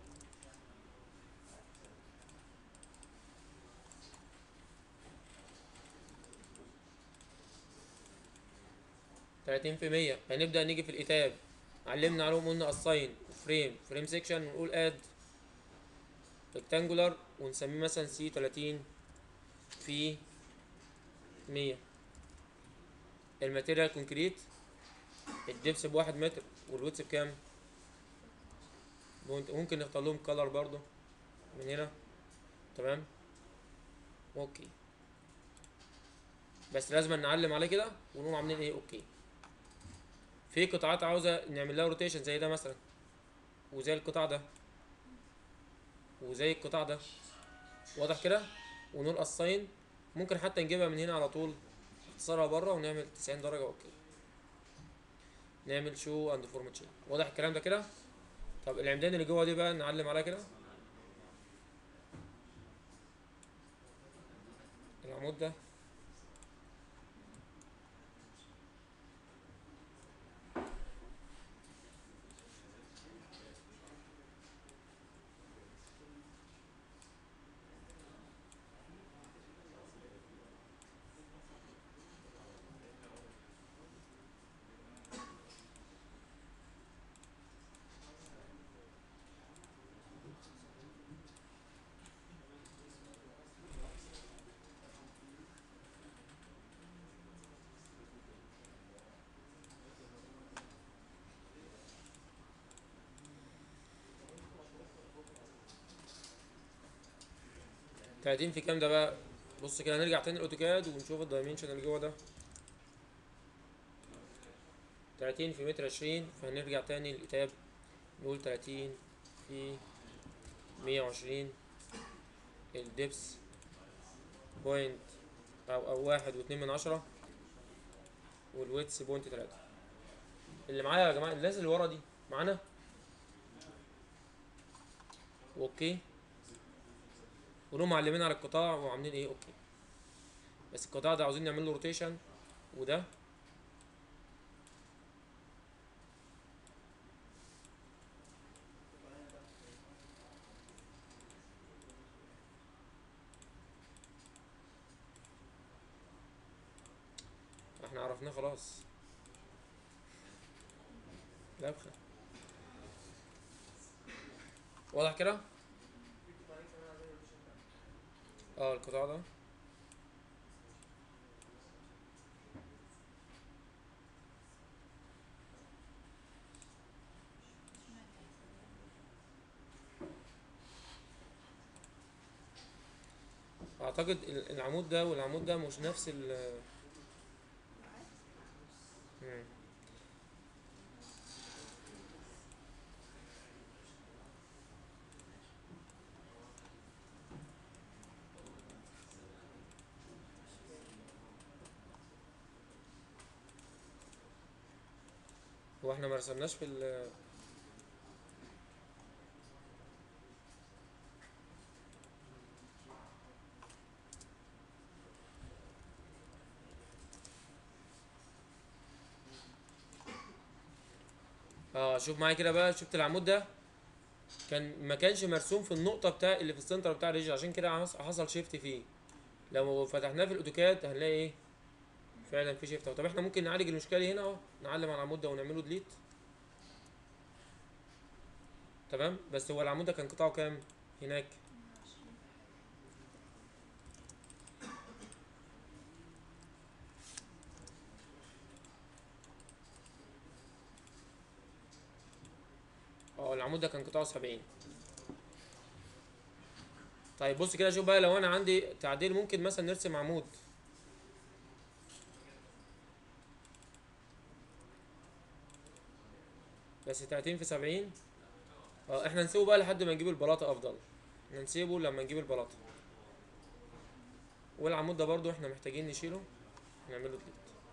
تلاتين في مية هنبدأ نيجي في الإتاب علمنا عليهم قلنا الساين فريم فريم سيكشن ونقول اد ريكتانجولار ونسميه مثلا سي تلاتين في مية الماتيريال كونكريت الدبس بواحد متر والويتس بكام؟ بوينت- ممكن نختار لهم كلر برضو من هنا تمام اوكي بس لازم نعلم عليه كده ونقوم عاملين ايه اوكي في قطاعات عاوزه نعمل لها روتيشن زي ده مثلا وزي القطاع ده وزي القطاع ده واضح كده ونقول اساين ممكن حتى نجيبها من هنا على طول نختصرها بره ونعمل 90 درجه اوكي نعمل شو اند فورم تشين واضح الكلام ده كده طب العمدان اللي جوه دي بقى نعلم عليها كده العمود ده تلاتين في كام ده بقى بص كده نرجع تاني الاوتوكاد ونشوف الدايمنشن اللي جوه ده تلاتين في متر عشرين فهنرجع تاني للكتاب نقول تلاتين في مية وعشرين الدبس بوينت أو أو واحد واتنين من عشرة والويتس بوينت تلاتة اللي معايا يا جماعة الناس اللي ورا دي معانا اوكي ونقوم معلمين على القطاع وعاملين ايه اوكي بس القطاع ده عاوزين نعمل له روتيشن وده احنا عرفناه خلاص لبخة واضح كده؟ اه القطاع ده اعتقد ال- العمود ده والعمود ده مش نفس ال مم. هو احنا ما رسمناش في ال اه شوف معايا كده بقى شفت العمود ده كان ما كانش مرسوم في النقطة بتاع اللي في السنتر بتاع الريجل عشان كده حص- حصل شيفت فيه لو فتحناه في الاوتوكاد هنلاقي ايه فعلا في شيفت طب احنا ممكن نعالج المشكلة دي هنا اهو نعلم على العمود ده ونعمله ديليت تمام بس هو العمود ده كان قطعه كام هناك اه العمود ده كان قطعه سبعين طيب بص كده شوف بقى لو انا عندي تعديل ممكن مثلا نرسم عمود بس تلاتين في سبعين اه احنا نسيبه بقى لحد ما نجيب البلاطة افضل احنا نسيبه لما نجيب البلاطة والعمود ده برضو احنا محتاجين نشيله نعمله ديليت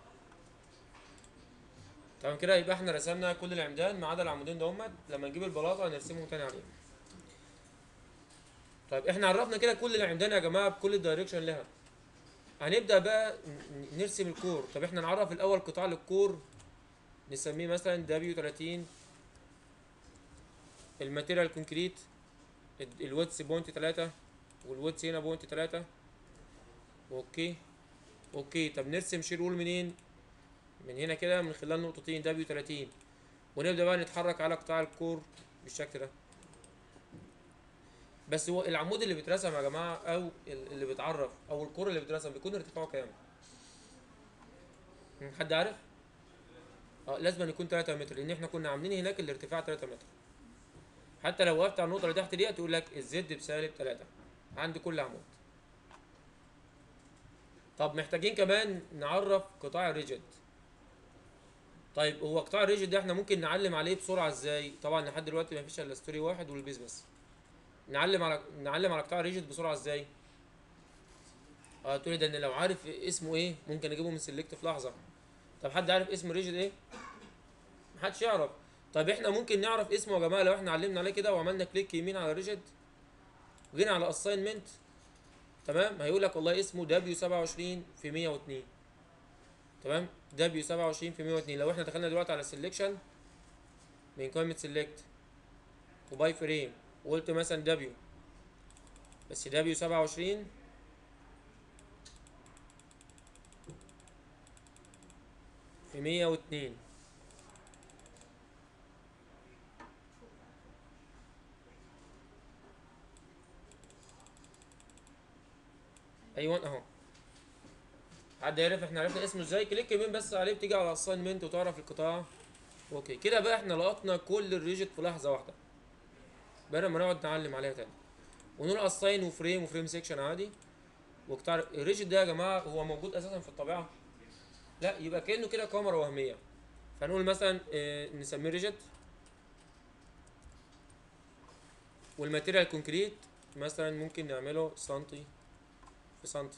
تمام كده يبقى احنا رسمنا كل العمدان ما عدا العمودين دهمت لما نجيب البلاطة هنرسمهم تاني عليهم طيب احنا عرفنا كده كل العمدان يا جماعة بكل الدايركشن لها هنبدأ بقى ن- نرسم الكور طب احنا نعرف الأول قطاع للكور نسميه مثلا دبليو 30 الماتيريال كونكريت الويتس بوينت تلاتة والويتس هنا بوينت تلاتة اوكي اوكي طب نرسم شير وول منين من هنا كده من خلال نقطتين دبليو 30 ونبدا بقى نتحرك على قطاع الكور بالشكل ده بس هو العمود اللي بيترسم يا جماعه او ال- اللي بيتعرف او الكور اللي بيترسم بيكون ارتفاعه كام مم، حد عارف اه لازم أن يكون 3 متر لان احنا كنا عاملين هناك الارتفاع 3 متر حتى لو وقفت على النقطه اللي تحت دي تقول لك الزد بسالب 3 عند كل عمود طب محتاجين كمان نعرف قطاع الريجيد طيب هو قطاع الريجيد ده احنا ممكن نعلم عليه بسرعه ازاي طبعا لحد دلوقتي مفيش الا ستوري واحد والبيز بس نعلم على نعلم على قطاع الريجيد بسرعه ازاي اه تقولي ده ان لو عارف اسمه ايه ممكن اجيبه من سيلكت في لحظه طب حد عارف اسم الريجيد ايه محدش يعرف طب احنا ممكن نعرف اسمه يا جماعه لو احنا علمنا عليه كده وعملنا كليك يمين على الريجيد وجينا على اساينمنت تمام هيقول لك والله اسمه دبليو 27 في 102 تمام دبليو 27 في 102 لو احنا دخلنا دلوقتي على سيلكشن من قائمه سيلكت وباي فريم وقلت مثلا دبليو بس دبليو 27 في 102 ايوه اهو حد يعرف احنا عرفنا اسمه ازاي كليك يمين بس عليه بتيجي على اساينمنت وتعرف القطاع اوكي كده بقى احنا لقطنا كل الريجيت في لحظه واحده بدل ما نقعد نعلم عليها تاني ونقول اساين وفريم وفريم سيكشن عادي وقطاع الريجيت ده يا جماعه هو موجود اساسا في الطبيعه لا يبقى كانه كده كاميرا وهميه فنقول مثلا اه نسميه ريجيت والماتيريال كونكريت مثلا ممكن نعمله سنتي في سنتي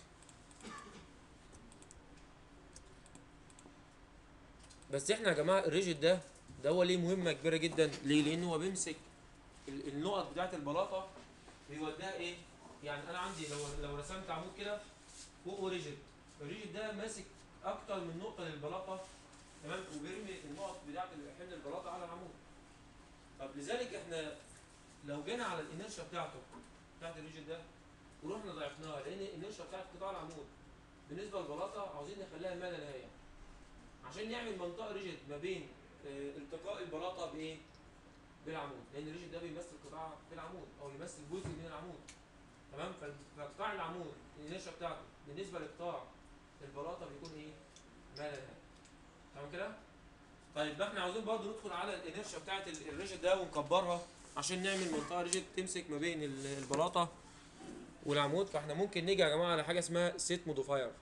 بس احنا يا جماعه الريجيت ده ده هو ليه مهمه كبيره جدا ليه لان هو بيمسك ال- النقط بتاعت البلاطه بيوديها ايه يعني انا عندي لو لو رسمت عمود كده فوقه ريجيت الريجيت ده ماسك اكتر من نقطه للبلاطه تمام وبيرمي النقط بتاعت حمل البلاطه على العمود طب لذلك احنا لو جينا على الانرشا بتاعته بتاعت الريجيت ده ورحنا ضعفناها لان الانرشا بتاعت قطاع العمود بالنسبه للبلاطه عاوزين نخليها ما لا نهايه عشان نعمل منطقه ريجيت ما بين آه، التقاء البلاطه بايه؟ بالعمود لان الريجيت ده بيمثل قطاع في العمود او يمثل جزء من العمود تمام فال- فقطاع العمود الانرشا بتاعته بالنسبه لقطاع البلاطه بيكون ايه؟ ما لا نهايه تمام كده؟ طيب بقى احنا عاوزين برضو ندخل على الانرشا بتاعت ال- الريجيت ده ونكبرها عشان نعمل منطقه ريجيت تمسك ما بين ال- البلاطه والعمود فاحنا ممكن نيجي يا جماعه على حاجه اسمها سيت موديفاير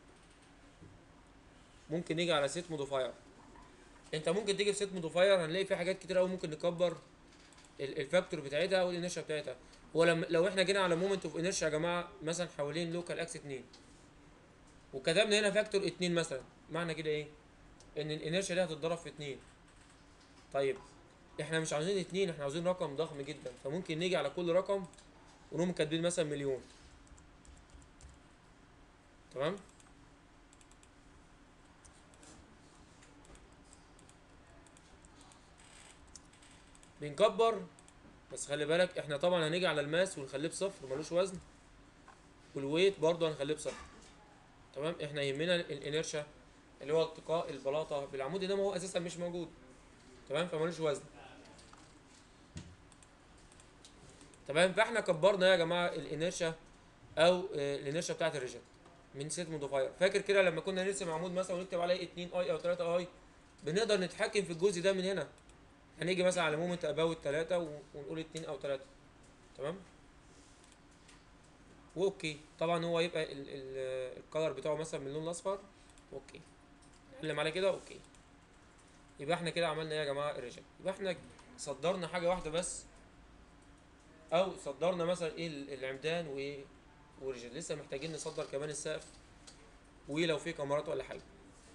ممكن نيجي على سيت موديفاير انت ممكن تيجي في سيت موديفاير هنلاقي في حاجات كتير قوي ممكن نكبر ال- الفاكتور بتاعتها او الانرشيا بتاعتها هو لما لو احنا جينا على مومنت اوف انرشيا يا جماعه مثلا حوالين لوكال اكس 2 وكتبنا هنا فاكتور 2 مثلا معنى كده ايه ان الانرشيا دي هتتضرب في 2 طيب احنا مش عاوزين 2 احنا عاوزين رقم ضخم جدا فممكن نيجي على كل رقم ونقوم كاتبين مثلا مليون تمام بنكبر بس خلي بالك احنا طبعا هنيجي على الماس ونخليه بصفر ملوش وزن والويت برضه هنخليه بصفر تمام احنا يهمنا الانرشا اللي هو التقاء البلاطه بالعمود ده ما هو اساسا مش موجود تمام فملوش وزن تمام فاحنا كبرنا يا جماعه الانرشا او آه، الانرشا بتاعت الريجن من سيت موديفاير فاكر كده لما كنا نرسم عمود مثلا ونكتب عليه 2 اي او 3 اي بنقدر نتحكم في الجزء ده من هنا هنيجي مثلا على مومنت اباوت 3 ونقول 2 او 3 تمام واوكي طبعا هو يبقى ال- ال- الكلر بتاعه مثلا من اللون الاصفر اوكي نعلم عليه كده اوكي يبقى احنا كده عملنا ايه يا جماعه الريجن يبقى احنا صدرنا حاجه واحده بس او صدرنا مثلا ايه ال- العمدان وايه ورجل لسه محتاجين نصدر كمان السقف ولو في كاميرات ولا حاجه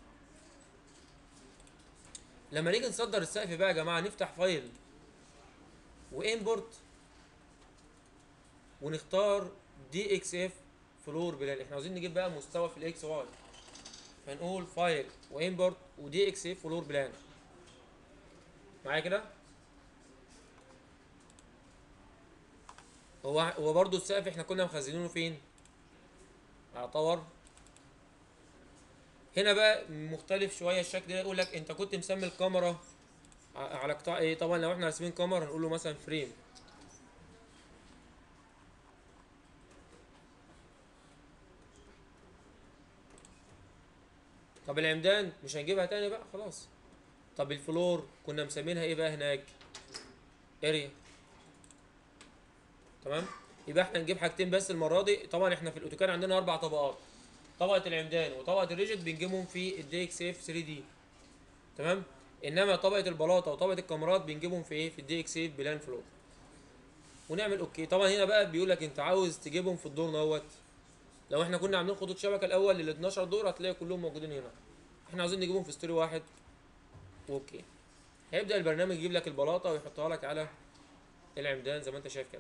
لما نيجي نصدر السقف بقى يا جماعه نفتح فايل وامبورت ونختار دي اكس اف فلور بلان احنا عاوزين نجيب بقى مستوى في الاكس واي فنقول فايل وامبورت ودي اكس اف فلور بلان معايا كده هو هو برضه السقف احنا كنا مخزنينه فين على طور هنا بقى مختلف شويه الشكل ده يقول لك انت كنت مسمي الكاميرا ع- على قطاع ايه طبعا لو احنا راسمين كاميرا هنقول له مثلا فريم طب العمدان مش هنجيبها تاني بقى خلاص طب الفلور كنا مسمينها ايه بقى هناك اريا تمام يبقى احنا نجيب حاجتين بس المره دي طبعا احنا في الاوتوكاد عندنا اربع طبقات طبقه العمدان وطبقه الريجيد بنجيبهم في الدي اكس اف 3 دي تمام انما طبقه البلاطه وطبقه الكاميرات بنجيبهم في ايه في الدي اكس اف بلان فلور ونعمل اوكي طبعا هنا بقى بيقول لك انت عاوز تجيبهم في الدور دوت لو احنا كنا عاملين خطوط شبكه الاول لل 12 دور هتلاقي كلهم موجودين هنا احنا عاوزين نجيبهم في ستوري واحد اوكي هيبدا البرنامج يجيب لك البلاطه ويحطها لك على العمدان زي ما انت شايف كده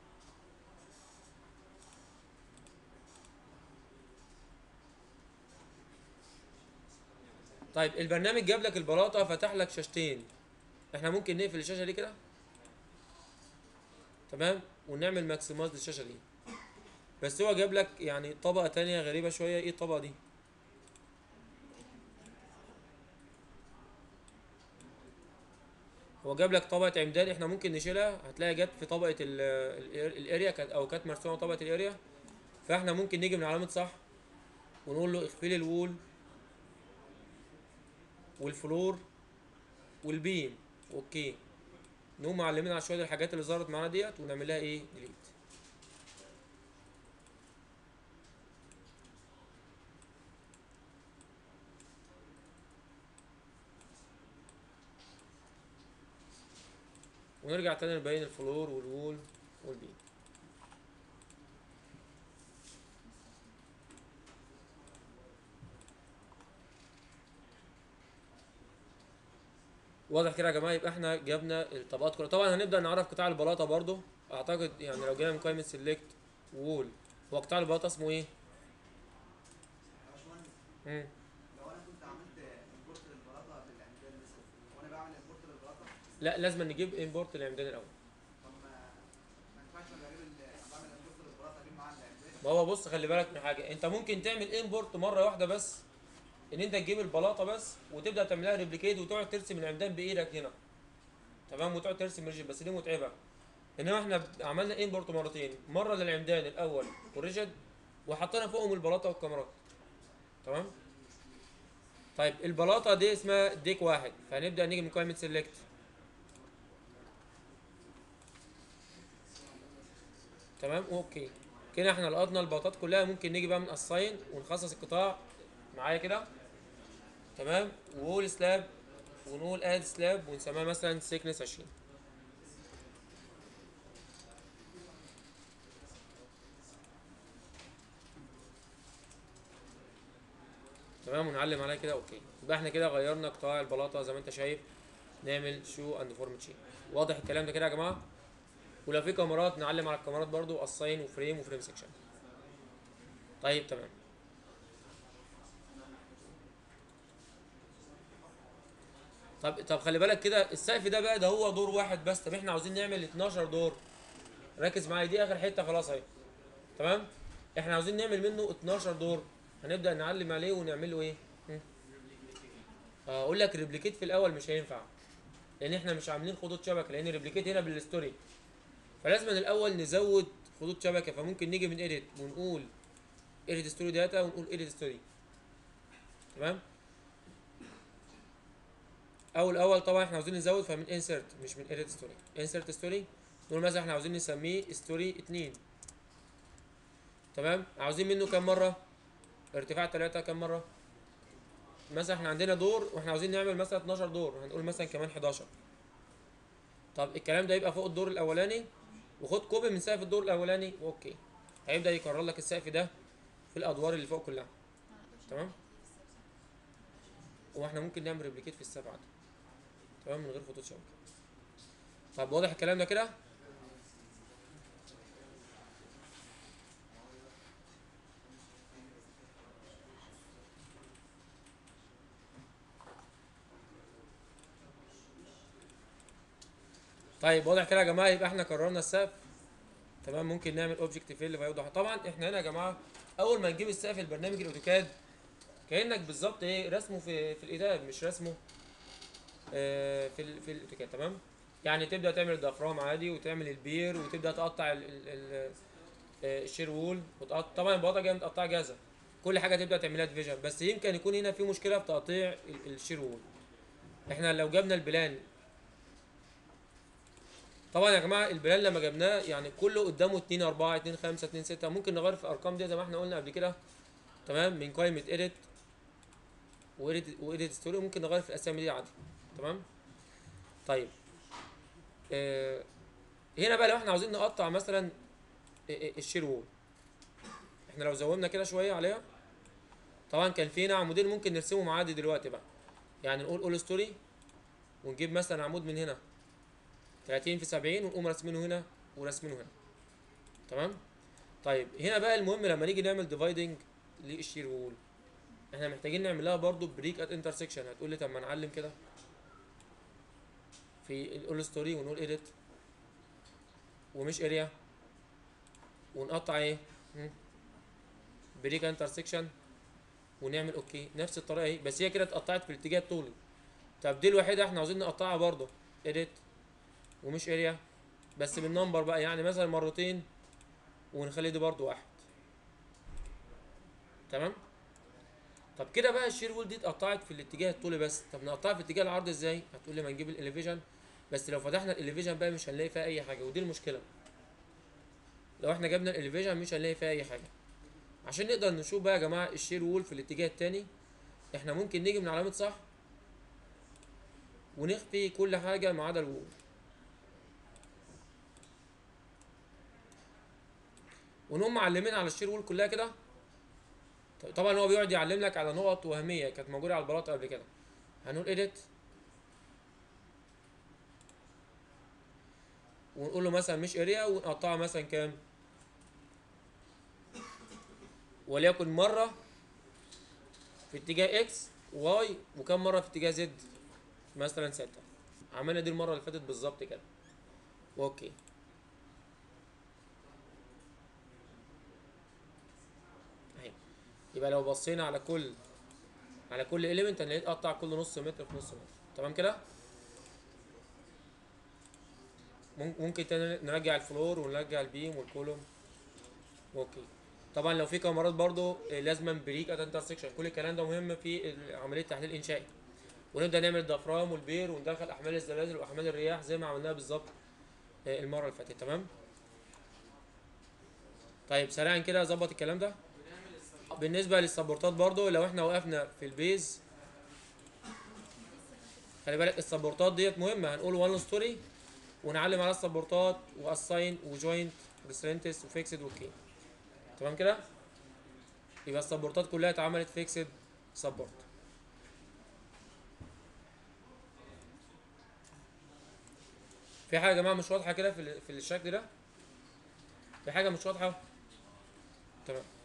طيب البرنامج جاب لك البلاطه فتح لك شاشتين احنا ممكن نقفل الشاشه دي كده تمام ونعمل ماكسمايز للشاشه دي بس هو جاب لك يعني طبقه تانية غريبه شويه ايه الطبقه دي هو جاب لك طبقه عمدان احنا ممكن نشيلها هتلاقي جت في طبقه ال- ال- الاريا كانت او كانت مرسومه طبقه الاريا فاحنا ممكن نيجي من علامه صح ونقول له اخفي لي الوول والفلور والبيم اوكي نقوم معلمين على شويه الحاجات اللي ظهرت معانا ديت ونعمل لها ايه ديليت ونرجع تاني نبين الفلور والوول والبيم واضح كده يا جماعه يبقى احنا جبنا الطبقات كلها طبعا هنبدا نعرف قطاع البلاطه برضو اعتقد يعني لو جينا من قائمه سيلكت وول هو قطاع البلاطه اسمه ايه؟ يا باشمهندس مم. لو انا كنت عملت امبورت للبلاطه بالعمدان مثلا وانا بعمل امبورت للبلاطه لا لازم نجيب امبورت العمدان الاول طب ما ما ينفعش لما اجيب ال- بعمل امبورت للبلاطه اجيب معاها العمدان ما هو بص خلي بالك من حاجه انت ممكن تعمل امبورت مره واحده بس ان انت تجيب البلاطه بس وتبدا تعملها ريبليكيت وتقعد ترسم العمدان بايدك هنا تمام وتقعد ترسم ريجيد بس دي متعبه انما احنا عملنا امبورت مرتين مره للعمدان الاول والريجيد وحطينا فوقهم البلاطه والكاميرات تمام طيب البلاطه دي اسمها ديك واحد فهنبدا نيجي من قائمه سيلكت تمام اوكي كده احنا لقطنا البلاطات كلها ممكن نيجي بقى من اساين ونخصص القطاع معايا كده تمام وول سلاب ونقول اد سلاب ونسميها مثلا سيكنس 20 تمام ونعلم عليها كده اوكي يبقى احنا كده غيرنا قطاع البلاطه زي ما انت شايف نعمل شو اند فورم تشين واضح الكلام ده كده يا جماعه ولو في كاميرات نعلم على الكاميرات برضو اساين وفريم وفريم سكشن طيب تمام طب طب خلي بالك كده السقف ده بقى ده هو دور واحد بس طب احنا عاوزين نعمل 12 دور ركز معايا دي اخر حته خلاص اهي تمام احنا عاوزين نعمل منه 12 دور هنبدا نعلم عليه ونعمل له ايه هم؟ آه، اقول لك ريبليكيت في الاول مش هينفع لان احنا مش عاملين خطوط شبكه لان ريبليكيت هنا بالستوري فلازم الاول نزود خطوط شبكه فممكن نيجي من ايديت ونقول ايديت ستوري داتا ونقول ايديت ستوري تمام اول اول طبعا احنا عاوزين نزود فمن انسرت مش من ايديت ستوري انسرت ستوري نقول مثلا احنا عاوزين نسميه ستوري 2 تمام عاوزين منه كام مره ارتفاع 3 كام مره مثلا احنا عندنا دور واحنا عاوزين نعمل مثلا 12 دور هنقول مثلا كمان 11 طب الكلام ده يبقى فوق الدور الاولاني وخد كوبي من سقف الدور الاولاني اوكي هيبدا يكرر لك السقف ده في الادوار اللي فوق كلها تمام واحنا ممكن نعمل ريبليكيت في السبعه دي تمام من غير خطوط شبكه طب واضح الكلام ده كده طيب واضح كده يا جماعه يبقى احنا كررنا السقف تمام ممكن نعمل اوبجكت فيل فيوضح طبعا احنا هنا يا جماعه اول ما نجيب السقف البرنامج الاوتوكاد كانك بالظبط ايه رسمه في في الايداب مش رسمه آه في ال- في الاوتوكاد تمام يعني تبدا تعمل الديافرام عادي وتعمل البير وتبدا تقطع ال ال ال آه، الشير وول وتقطع طبعا البلاطه جايه متقطعه جاهزه كل حاجه تبدا تعملها ديفيجن بس يمكن يكون هنا في مشكله في تقطيع ال- الشير وول احنا لو جبنا البلان طبعا يا جماعه البلان لما جبناه يعني كله قدامه 2 4 2 5 2 6 ممكن نغير في الارقام دي زي ما احنا قلنا قبل كده تمام من قائمه اديت واديت واديت ستوري ممكن نغير في الاسامي دي عادي تمام طيب آه هنا بقى لو احنا عاوزين نقطع مثلا ال- ال- الشير وول احنا لو زومنا كده شويه عليها طبعا كان في هنا عمودين ممكن نرسمهم عادي دلوقتي بقى يعني نقول اول ستوري ونجيب مثلا عمود من هنا 30 في 70 ونقوم راسمينه هنا وراسمينه هنا تمام طيب هنا بقى المهم لما نيجي نعمل ديفايدنج للشير وول احنا محتاجين نعمل لها برضو بريك ات انترسكشن هتقول لي طب ما نعلم كده في الاول ستوري ونقول اديت ومش اريا ونقطع ايه مم. بريك انترسكشن ونعمل اوكي نفس الطريقه اهي بس هي كده اتقطعت في الاتجاه الطولي طب دي الوحيده احنا عاوزين نقطعها برضو اديت ومش اريا بس بالنمبر بقى يعني مثلا مرتين ونخلي دي برضو واحد تمام طب كده بقى الشير وول دي اتقطعت في الاتجاه الطولي بس طب نقطعها في اتجاه العرض ازاي هتقول لي ما نجيب الاليفيجن بس لو فتحنا الاليفيجن بقى مش هنلاقي فيها اي حاجه ودي المشكله لو احنا جبنا الاليفيجن مش هنلاقي فيها اي حاجه عشان نقدر نشوف بقى يا جماعه الشير وول في الاتجاه التاني احنا ممكن نيجي من علامه صح ونخفي كل حاجه ما عدا الوول ونقوم معلمين على الشير وول كلها كده ط- طبعا هو بيقعد يعلم لك على نقط وهميه كانت موجوده على البلاطه قبل كده هنقول edit ونقول له مثلا مش اريا ونقطعها مثلا كام وليكن مره في اتجاه اكس واي وكم مره في اتجاه زد مثلا ستة عملنا دي المره اللي فاتت بالظبط كده اوكي اهي يبقى لو بصينا على كل على كل اليمنت هنلاقيه اتقطع كل نص متر في نص متر تمام كده مم- ممكن تاني نرجع الفلور ونرجع البيم والكولوم اوكي طبعا لو في كاميرات برضو آه، لازما بريك ات انترسكشن كل الكلام ده مهم في ال- عمليه التحليل الانشائي ونبدا نعمل الديافرام والبير وندخل احمال الزلازل واحمال الرياح زي ما عملناها بالظبط آه، المره اللي فاتت تمام طيب سريعا كده ظبط الكلام ده بالنسبه للسبورتات برضو لو احنا وقفنا في البيز خلي بالك السبورتات ديت مهمه هنقول وان ستوري ونعلم على السبورتات واساين وجوينت ريسرنتس وفيكسد وكي تمام كده يبقى السبورتات كلها اتعملت فيكسد سبورت في حاجه يا جماعه مش واضحه كده في ال- في الشكل ده في حاجه مش واضحه تمام